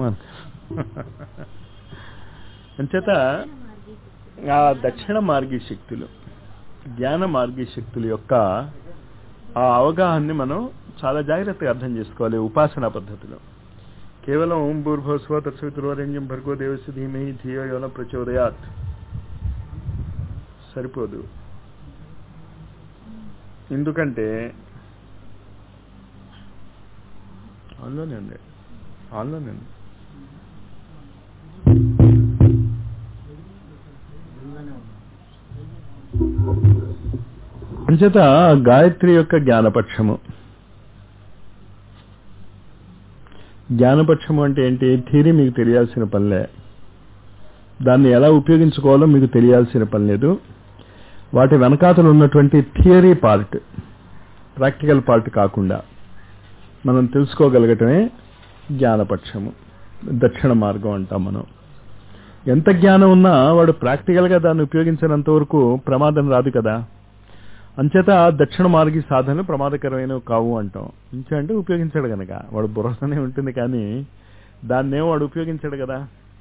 అంచేత ఆ దక్షిణ మార్గీ శక్తులు జ్ఞాన మార్గీ శక్తుల యొక్క ఆ అవగాహనని మనం చాలా జాగ్రత్తగా అర్థం చేసుకోవాలి ఉపాసనా పద్ధతిలో కేవలం ఓం భూర్భోస్వ తత్సవితుర్వరేంజం భర్గో దేవస్య ధీమహి ధియో యోన ప్రచోదయాత్ సరిపోదు ఎందుకంటే ఆన్లోనే ఉంది ఆన్లోనే ఉంది అంచేత గాయత్రి యొక్క జ్ఞానపక్షము జ్ఞానపక్షము అంటే ఏంటి థీరీ మీకు తెలియాల్సిన పనిలే దాన్ని ఎలా ఉపయోగించుకోవాలో మీకు తెలియాల్సిన పని లేదు వాటి వెనకాతలు ఉన్నటువంటి థియరీ పార్ట్ ప్రాక్టికల్ పార్ట్ కాకుండా మనం తెలుసుకోగలగటమే జ్ఞానపక్షము దక్షిణ మార్గం అంటాం మనం ఎంత జ్ఞానం ఉన్నా వాడు ప్రాక్టికల్గా దాన్ని ఉపయోగించినంత వరకు ప్రమాదం రాదు కదా అంచేత దక్షిణ మార్గి సాధనలు ప్రమాదకరమైనవి కావు అంటాం ఇంచే అంటే ఉపయోగించాడు గనక వాడు బుర్రలోనే ఉంటుంది కానీ దాన్నేమో వాడు ఉపయోగించాడు కదా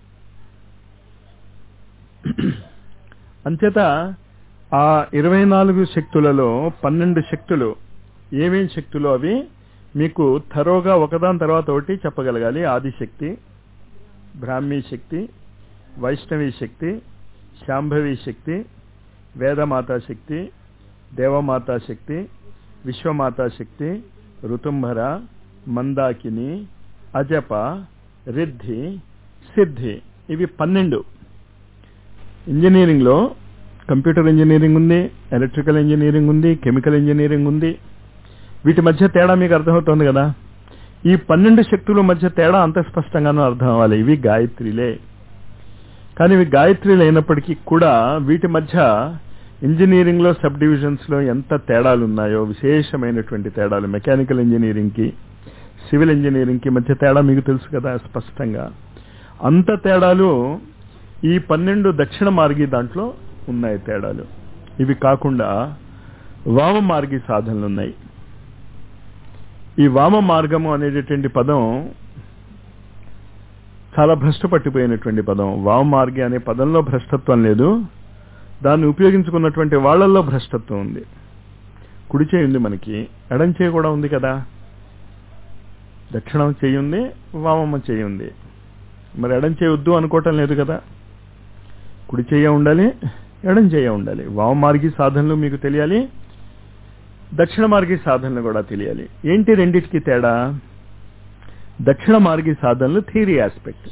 అంచేత ఆ ఇరవై నాలుగు శక్తులలో పన్నెండు శక్తులు ఏమేం శక్తులు అవి మీకు థరోగా ఒకదాని తర్వాత ఒకటి చెప్పగలగాలి ఆదిశక్తి బ్రాహ్మీ శక్తి వైష్ణవీ శక్తి శాంభవి శక్తి వేదమాతా శక్తి దేవమాతా శక్తి విశ్వమాతా శక్తి ఋతుంభర మందాకిని అజప రిద్ధి సిద్ధి ఇవి పన్నెండు ఇంజనీరింగ్లో కంప్యూటర్ ఇంజనీరింగ్ ఉంది ఎలక్ట్రికల్ ఇంజనీరింగ్ ఉంది కెమికల్ ఇంజనీరింగ్ ఉంది వీటి మధ్య తేడా మీకు అర్థమవుతోంది కదా ఈ పన్నెండు శక్తుల మధ్య తేడా అంత స్పష్టంగానూ అర్థం అవ్వాలి ఇవి గాయత్రిలే కానీ ఇవి గాయత్రిలు అయినప్పటికీ కూడా వీటి మధ్య ఇంజనీరింగ్ లో సబ్ డివిజన్స్ లో ఎంత తేడాలు ఉన్నాయో విశేషమైనటువంటి తేడాలు మెకానికల్ ఇంజనీరింగ్ కి సివిల్ ఇంజనీరింగ్ కి మధ్య తేడా మీకు తెలుసు కదా స్పష్టంగా అంత తేడాలు ఈ పన్నెండు దక్షిణ మార్గి దాంట్లో ఉన్నాయి తేడాలు ఇవి కాకుండా వామ మార్గి సాధనలు ఉన్నాయి ఈ వామ మార్గము అనేటటువంటి పదం చాలా భ్రష్టు పట్టిపోయినటువంటి పదం వామ మార్గి అనే పదంలో భ్రష్టత్వం లేదు దాన్ని ఉపయోగించుకున్నటువంటి వాళ్ళల్లో భ్రష్టత్వం ఉంది కుడి చేయి ఉంది మనకి ఎడం చేయి కూడా ఉంది కదా దక్షిణం చేయి ఉంది వామమ్మ చేయి ఉంది మరి ఎడం చేయొద్దు అనుకోవటం లేదు కదా కుడి చేయ ఉండాలి ఎడం చేయ ఉండాలి వామ మార్గి సాధనలు మీకు తెలియాలి దక్షిణ మార్గి సాధనలు కూడా తెలియాలి ఏంటి రెండిటికి తేడా దక్షిణ మార్గి సాధనలు థియరీ ఆస్పెక్ట్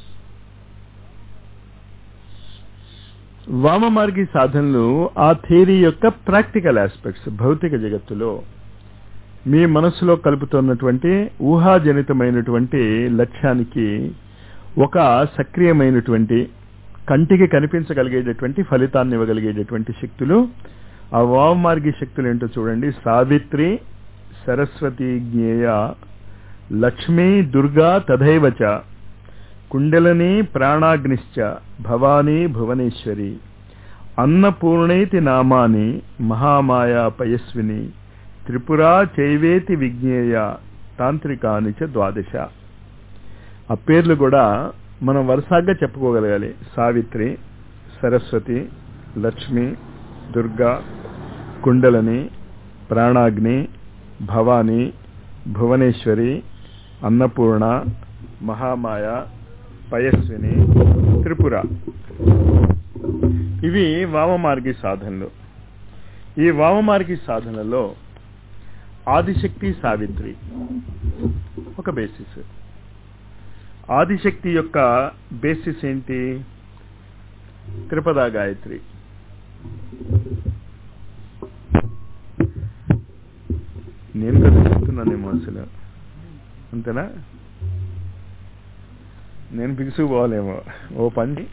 వామ మార్గి సాధనలు ఆ థియరీ యొక్క ప్రాక్టికల్ ఆస్పెక్ట్స్ భౌతిక జగత్తులో మీ మనసులో కలుపుతున్నటువంటి ఊహాజనితమైనటువంటి లక్ష్యానికి ఒక సక్రియమైనటువంటి కంటికి కనిపించగలిగేటటువంటి ఫలితాన్ని ఇవ్వగలిగేటటువంటి శక్తులు ఆ వామమార్గి శక్తులు ఏంటో చూడండి సావిత్రి సరస్వతి జ్ఞేయ లక్ష్మీ దుర్గా తథైవచ కుండలని ప్రాణాగ్నిశ్చ భవానీ భువనేశ్వరి అన్నపూర్ణైతి నామాని మహామాయా పయస్విని త్రిపురా చైవేతి విజ్ఞేయ తాంత్రికాని చ ద్వాదశ ఆ పేర్లు కూడా మనం వరుసగా చెప్పుకోగలగాలి సావిత్రి సరస్వతి లక్ష్మి దుర్గా కుండలని ప్రాణాగ్ని భవాని భువనేశ్వరి అన్నపూర్ణ మహామాయ పయస్విని త్రిపుర ఇవి వామమార్గి సాధనలు ఈ వామమార్గి సాధనలో ఆదిశక్తి సావిత్రి ఒక బేసిస్ ఆదిశక్తి యొక్క బేసిస్ ఏంటి త్రిపదా గాయత్రి నేను కదా చెప్తున్నానేమో అసలు అంతేనా నేను బిగుసుకుపోవాలేమో ఓ పని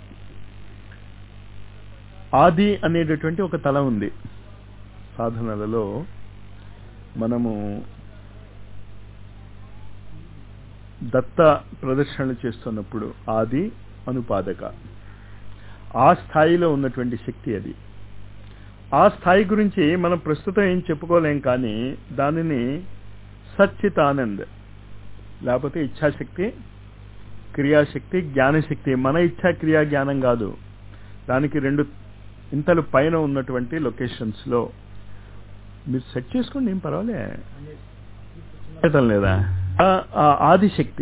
ఆది అనేటటువంటి ఒక తల ఉంది సాధనలలో మనము దత్త ప్రదర్శనలు చేస్తున్నప్పుడు ఆది అనుపాదక ఆ స్థాయిలో ఉన్నటువంటి శక్తి అది ఆ స్థాయి గురించి మనం ప్రస్తుతం ఏం చెప్పుకోలేం కానీ దానిని సచ్చితానంద్ లేకపోతే ఇచ్ఛాశక్తి క్రియాశక్తి జ్ఞానశక్తి మన ఇచ్ఛా క్రియా జ్ఞానం కాదు దానికి రెండు ఇంతలు పైన ఉన్నటువంటి లొకేషన్స్ లో మీరు సెట్ చేసుకోండి ఏం పర్వాలే లేదా ఆ ఆదిశక్తి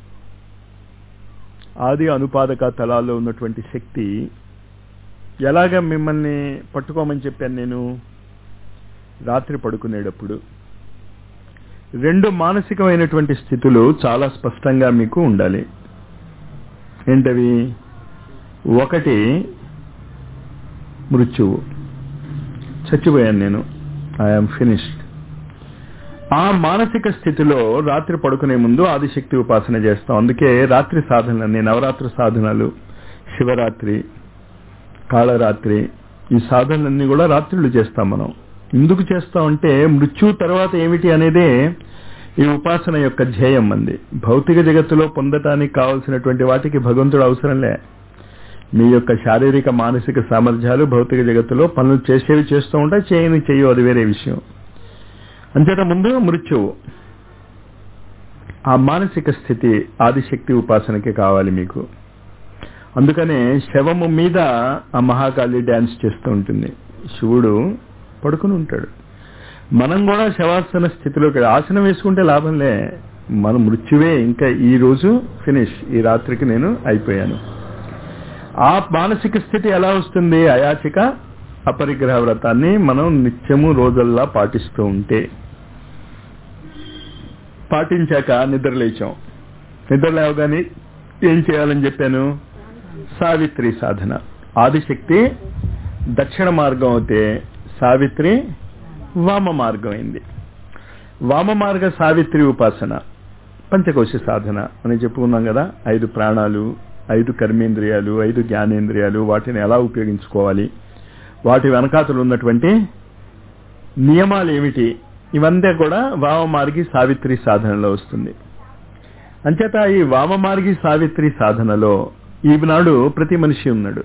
ఆది అనుపాదక తలాల్లో ఉన్నటువంటి శక్తి ఎలాగ మిమ్మల్ని పట్టుకోమని చెప్పాను నేను రాత్రి పడుకునేటప్పుడు రెండు మానసికమైనటువంటి స్థితులు చాలా స్పష్టంగా మీకు ఉండాలి ఏంటవి ఒకటి మృత్యువు చచ్చిపోయాను నేను ఐఎమ్ ఫినిష్డ్ ఆ మానసిక స్థితిలో రాత్రి పడుకునే ముందు ఆదిశక్తి ఉపాసన చేస్తాం అందుకే రాత్రి సాధనలన్నీ నవరాత్రి సాధనలు శివరాత్రి కాళరాత్రి ఈ సాధనలన్నీ కూడా రాత్రులు చేస్తాం మనం ఎందుకు చేస్తామంటే మృత్యు తర్వాత ఏమిటి అనేదే ఈ ఉపాసన యొక్క ధ్యేయం మంది భౌతిక జగత్తులో పొందటానికి కావలసినటువంటి వాటికి భగవంతుడు అవసరంలే మీ యొక్క శారీరక మానసిక సామర్థ్యాలు భౌతిక జగత్తులో పనులు చేసేవి చేస్తూ ఉంటాయి చేయని చెయ్యు అది వేరే విషయం అంతేత ముందు మృత్యువు ఆ మానసిక స్థితి ఆదిశక్తి ఉపాసనకి కావాలి మీకు అందుకనే శవము మీద ఆ మహాకాళి డ్యాన్స్ చేస్తూ ఉంటుంది శివుడు పడుకుని ఉంటాడు మనం కూడా శవాసన స్థితిలోకి ఆసనం వేసుకుంటే లాభంలే మన మృత్యువే ఇంకా ఈ రోజు ఫినిష్ ఈ రాత్రికి నేను అయిపోయాను ఆ మానసిక స్థితి ఎలా వస్తుంది అయాచిక అపరిగ్రహ వ్రతాన్ని మనం నిత్యము రోజుల్లా పాటిస్తూ ఉంటే పాటించాక నిద్ర లేచాం నిద్ర లేవగానే ఏం చేయాలని చెప్పాను సావిత్రి సాధన ఆదిశక్తి దక్షిణ మార్గం అయితే సావిత్రి వామ మార్గం అయింది వామ మార్గ సావిత్రి ఉపాసన పంచకోశ సాధన అని చెప్పుకున్నాం కదా ఐదు ప్రాణాలు ఐదు కర్మేంద్రియాలు ఐదు జ్ఞానేంద్రియాలు వాటిని ఎలా ఉపయోగించుకోవాలి వాటి వెనకాతలు ఉన్నటువంటి నియమాలు ఏమిటి ఇవంతా కూడా వామమార్గి సావిత్రి సాధనలో వస్తుంది అంచేత ఈ వామమార్గి సావిత్రి సాధనలో ఈనాడు ప్రతి మనిషి ఉన్నాడు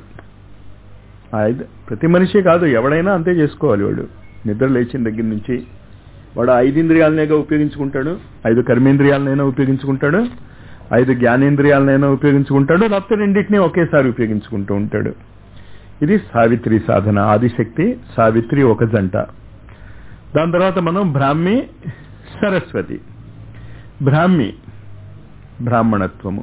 ప్రతి మనిషి కాదు ఎవడైనా అంతే చేసుకోవాలి వాడు నిద్ర లేచిన దగ్గర నుంచి వాడు ఐదింద్రియాలనేగా ఉపయోగించుకుంటాడు ఐదు కర్మేంద్రియాలనైనా ఉపయోగించుకుంటాడు ఐదు జ్ఞానేంద్రియాలనైనా ఉపయోగించుకుంటాడు లేకపోతే రెండింటినీ ఒకేసారి ఉపయోగించుకుంటూ ఉంటాడు ఇది సావిత్రి సాధన ఆదిశక్తి సావిత్రి ఒక జంట దాని తర్వాత మనం బ్రాహ్మి సరస్వతి బ్రాహ్మి బ్రాహ్మణత్వము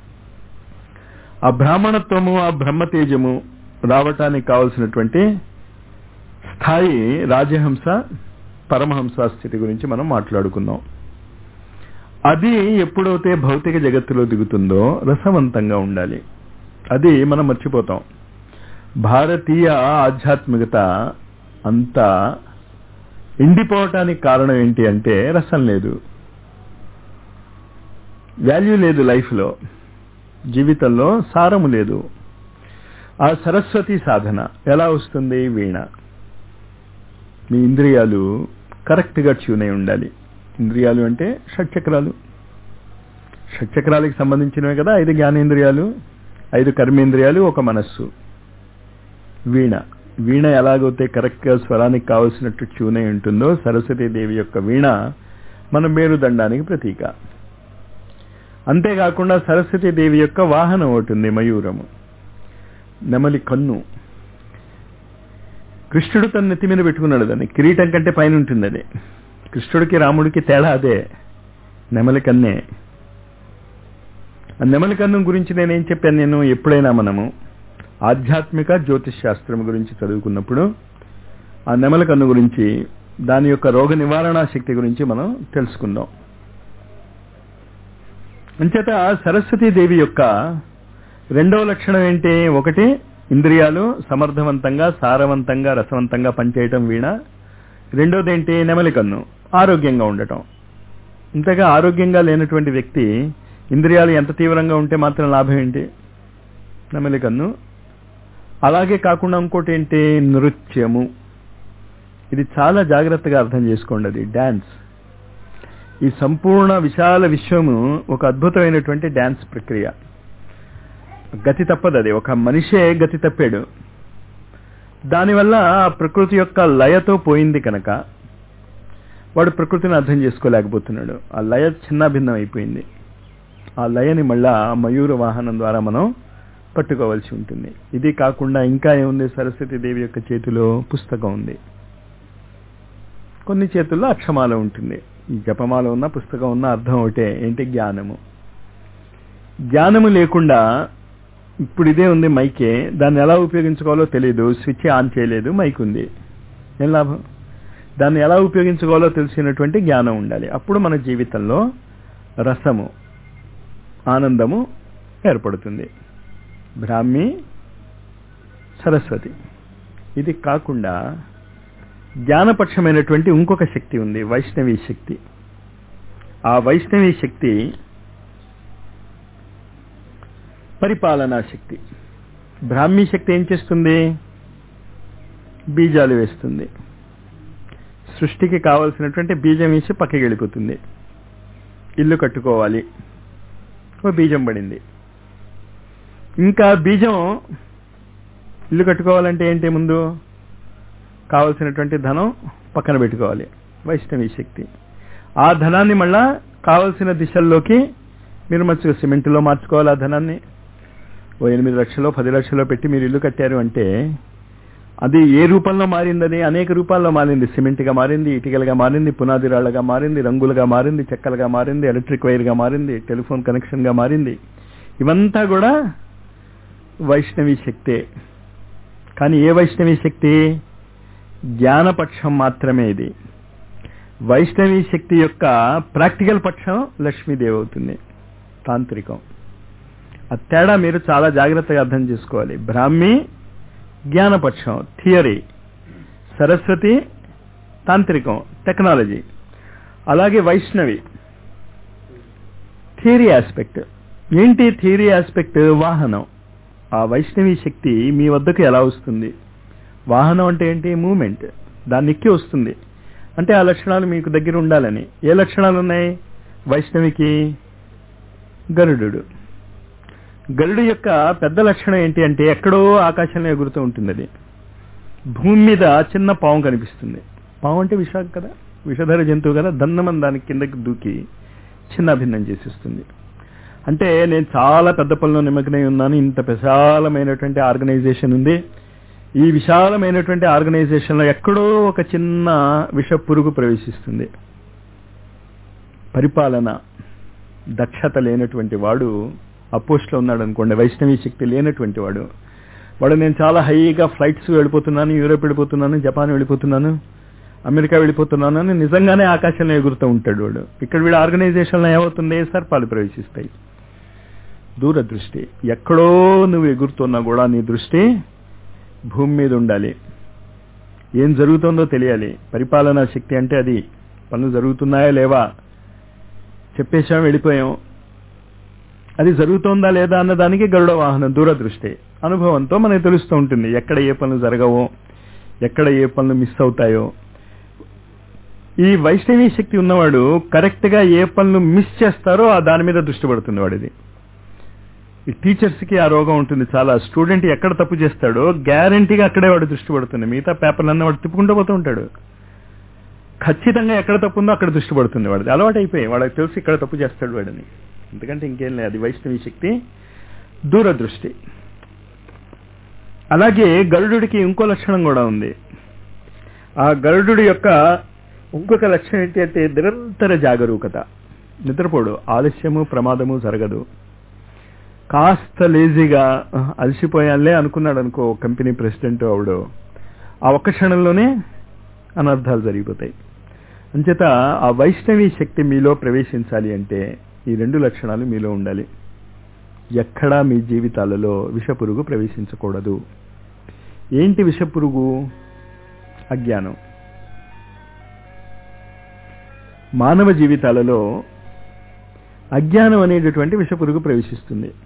ఆ బ్రాహ్మణత్వము ఆ బ్రహ్మతేజము రావటానికి కావలసినటువంటి స్థాయి రాజహంస పరమహంస స్థితి గురించి మనం మాట్లాడుకుందాం అది ఎప్పుడైతే భౌతిక జగత్తులో దిగుతుందో రసవంతంగా ఉండాలి అది మనం మర్చిపోతాం భారతీయ ఆధ్యాత్మికత అంతా ఎండిపోవటానికి కారణం ఏంటి అంటే రసం లేదు వాల్యూ లేదు లైఫ్లో జీవితంలో సారము లేదు ఆ సరస్వతి సాధన ఎలా వస్తుంది వీణ మీ ఇంద్రియాలు కరెక్ట్గా ట్యూన్ అయి ఉండాలి ఇంద్రియాలు అంటే షట్చక్రాలు షట్చక్రాలకు సంబంధించినవి కదా ఐదు జ్ఞానేంద్రియాలు ఐదు కర్మేంద్రియాలు ఒక మనస్సు వీణ వీణ ఎలాగైతే కరెక్ట్గా స్వరానికి కావలసినట్టు ట్యూన్ అయి ఉంటుందో సరస్వతీదేవి యొక్క వీణ మన మేరుదండానికి ప్రతీక అంతేకాకుండా సరస్వతీదేవి యొక్క వాహనం ఒకటి ఉంది మయూరము నెమలి కన్ను కృష్ణుడు తన నెత్తి మీద పెట్టుకున్నాడు దాన్ని కిరీటం కంటే పైన ఉంటుంది అది కృష్ణుడికి రాముడికి తేడా అదే నెమలి కన్నే ఆ నెమలి కన్ను గురించి నేనేం చెప్పాను నేను ఎప్పుడైనా మనము ఆధ్యాత్మిక జ్యోతిష్ శాస్త్రం గురించి చదువుకున్నప్పుడు ఆ నెమలి కన్ను గురించి దాని యొక్క రోగ నివారణ శక్తి గురించి మనం తెలుసుకుందాం అంచేత సరస్వతీదేవి యొక్క రెండవ లక్షణం ఏంటి ఒకటి ఇంద్రియాలు సమర్థవంతంగా సారవంతంగా రసవంతంగా పనిచేయటం వీణ రెండోది ఏంటి నెమలి కన్ను ఆరోగ్యంగా ఉండటం ఇంతగా ఆరోగ్యంగా లేనటువంటి వ్యక్తి ఇంద్రియాలు ఎంత తీవ్రంగా ఉంటే మాత్రం లాభం ఏంటి నెమలి కన్ను అలాగే కాకుండా ఇంకోటి ఏంటి నృత్యము ఇది చాలా జాగ్రత్తగా అర్థం చేసుకోండి అది డాన్స్ ఈ సంపూర్ణ విశాల విశ్వము ఒక అద్భుతమైనటువంటి డాన్స్ ప్రక్రియ గతి తప్పదు అది ఒక మనిషే గతి తప్పాడు దానివల్ల ఆ ప్రకృతి యొక్క లయతో పోయింది కనుక వాడు ప్రకృతిని అర్థం చేసుకోలేకపోతున్నాడు ఆ లయ చిన్న భిన్నం అయిపోయింది ఆ లయని మళ్ళా మయూర వాహనం ద్వారా మనం పట్టుకోవాల్సి ఉంటుంది ఇది కాకుండా ఇంకా ఏముంది సరస్వతి దేవి యొక్క చేతిలో పుస్తకం ఉంది కొన్ని చేతుల్లో అక్షమాల ఉంటుంది ఈ జపమాల ఉన్న పుస్తకం ఉన్న అర్థం ఒకటే ఏంటి జ్ఞానము జ్ఞానము లేకుండా ఇప్పుడు ఇదే ఉంది మైకే దాన్ని ఎలా ఉపయోగించుకోవాలో తెలియదు స్విచ్ ఆన్ చేయలేదు మైక్ ఉంది ఏం లాభం దాన్ని ఎలా ఉపయోగించుకోవాలో తెలిసినటువంటి జ్ఞానం ఉండాలి అప్పుడు మన జీవితంలో రసము ఆనందము ఏర్పడుతుంది బ్రాహ్మి సరస్వతి ఇది కాకుండా జ్ఞానపక్షమైనటువంటి ఇంకొక శక్తి ఉంది వైష్ణవీ శక్తి ఆ వైష్ణవీ శక్తి పరిపాలనా శక్తి బ్రాహ్మీ శక్తి ఏం చేస్తుంది బీజాలు వేస్తుంది సృష్టికి కావలసినటువంటి బీజం వేసి పక్కకి వెళ్ళిపోతుంది ఇల్లు కట్టుకోవాలి ఓ బీజం పడింది ఇంకా బీజం ఇల్లు కట్టుకోవాలంటే ఏంటి ముందు కావలసినటువంటి ధనం పక్కన పెట్టుకోవాలి వైష్ణవి శక్తి ఆ ధనాన్ని మళ్ళా కావలసిన దిశల్లోకి మీరు మంచిగా సిమెంట్లో మార్చుకోవాలి ఆ ధనాన్ని ఓ ఎనిమిది లక్షలో పది లక్షలో పెట్టి మీరు ఇల్లు కట్టారు అంటే అది ఏ రూపంలో మారిందని అనేక రూపాల్లో మారింది సిమెంట్గా మారింది ఇటుకలుగా మారింది పునాది రాళ్లుగా మారింది రంగులుగా మారింది చెక్కలుగా మారింది ఎలక్ట్రిక్ వైర్గా మారింది టెలిఫోన్ కనెక్షన్గా మారింది ఇవంతా కూడా వైష్ణవి శక్తే కానీ ఏ వైష్ణవి శక్తి జ్ఞానపక్షం మాత్రమే ఇది వైష్ణవి శక్తి యొక్క ప్రాక్టికల్ పక్షం లక్ష్మీదేవి అవుతుంది తాంత్రికం ఆ తేడా మీరు చాలా జాగ్రత్తగా అర్థం చేసుకోవాలి బ్రాహ్మి జ్ఞానపక్షం థియరీ సరస్వతి తాంత్రికం టెక్నాలజీ అలాగే వైష్ణవి థియరీ ఆస్పెక్ట్ ఏంటి థియరీ ఆస్పెక్ట్ వాహనం ఆ వైష్ణవి శక్తి మీ వద్దకు ఎలా వస్తుంది వాహనం అంటే ఏంటి మూమెంట్ దాన్ని ఎక్కి వస్తుంది అంటే ఆ లక్షణాలు మీకు దగ్గర ఉండాలని ఏ లక్షణాలు ఉన్నాయి వైష్ణవికి గరుడు గరుడు యొక్క పెద్ద లక్షణం ఏంటి అంటే ఎక్కడో ఆకాశంలో ఎగురుతూ ఉంటుంది అది భూమి మీద చిన్న పాము కనిపిస్తుంది పాము అంటే విష కదా విషధర జంతువు కదా దన్నమని దానికి కిందకి దూకి చిన్న భిన్నం చేసేస్తుంది అంటే నేను చాలా పెద్ద పనిలో నిమగ్నై ఉన్నాను ఇంత విశాలమైనటువంటి ఆర్గనైజేషన్ ఉంది ఈ విశాలమైనటువంటి ఆర్గనైజేషన్లో ఎక్కడో ఒక చిన్న విష పురుగు ప్రవేశిస్తుంది పరిపాలన దక్షత లేనటువంటి వాడు అపోస్ట్లో ఉన్నాడు అనుకోండి వైష్ణవి శక్తి లేనటువంటి వాడు వాడు నేను చాలా హైగా ఫ్లైట్స్ వెళ్ళిపోతున్నాను యూరోప్ వెళ్ళిపోతున్నాను జపాన్ వెళ్ళిపోతున్నాను అమెరికా వెళ్ళిపోతున్నాను అని నిజంగానే ఆకాశంలో ఎగురుతూ ఉంటాడు వాడు ఇక్కడ వీడు ఆర్గనైజేషన్లో ఏమవుతుంది సర్పాలు ప్రవేశిస్తాయి దూరదృష్టి ఎక్కడో నువ్వు ఎగురుతున్నా కూడా నీ దృష్టి భూమి మీద ఉండాలి ఏం జరుగుతుందో తెలియాలి పరిపాలనా శక్తి అంటే అది పనులు జరుగుతున్నాయా లేవా చెప్పేశాం వెళ్ళిపోయాం అది జరుగుతోందా లేదా అన్న దానికి గరుడ వాహనం దూరదృష్టి అనుభవంతో మనకు తెలుస్తూ ఉంటుంది ఎక్కడ ఏ పనులు జరగవో ఎక్కడ ఏ పనులు మిస్ అవుతాయో ఈ వైష్ణవీ శక్తి ఉన్నవాడు కరెక్ట్ గా ఏ పనులు మిస్ చేస్తారో ఆ దాని మీద దృష్టి పడుతుంది వాడిది ఈ టీచర్స్ కి ఆ రోగం ఉంటుంది చాలా స్టూడెంట్ ఎక్కడ తప్పు చేస్తాడో గ్యారంటీగా అక్కడే వాడు దృష్టి పడుతుంది మిగతా పేపర్లన్నీ వాడు తిప్పుకుంటూ పోతూ ఉంటాడు ఖచ్చితంగా ఎక్కడ తప్పు ఉందో అక్కడ దృష్టి పడుతుంది వాడిది అలవాటు అయిపోయి వాడికి తెలిసి ఇక్కడ తప్పు చేస్తాడు వాడిని ఎందుకంటే ఇంకేం లేదు అది వైష్ణవి శక్తి దూరదృష్టి అలాగే గరుడుకి ఇంకో లక్షణం కూడా ఉంది ఆ గరుడు యొక్క ఇంకొక లక్షణం ఏంటి అంటే నిరంతర జాగరూకత నిద్రపోడు ఆలస్యము ప్రమాదము జరగదు కాస్త లేజీగా అలసిపోయాలే అనుకున్నాడు అనుకో కంపెనీ ప్రెసిడెంట్ ఆవిడ ఆ ఒక్క క్షణంలోనే అనర్థాలు జరిగిపోతాయి అంచేత ఆ వైష్ణవి శక్తి మీలో ప్రవేశించాలి అంటే ఈ రెండు లక్షణాలు మీలో ఉండాలి ఎక్కడా మీ జీవితాలలో విషపురుగు ప్రవేశించకూడదు ఏంటి విషపురుగు అజ్ఞానం మానవ జీవితాలలో అజ్ఞానం అనేటటువంటి విషపురుగు ప్రవేశిస్తుంది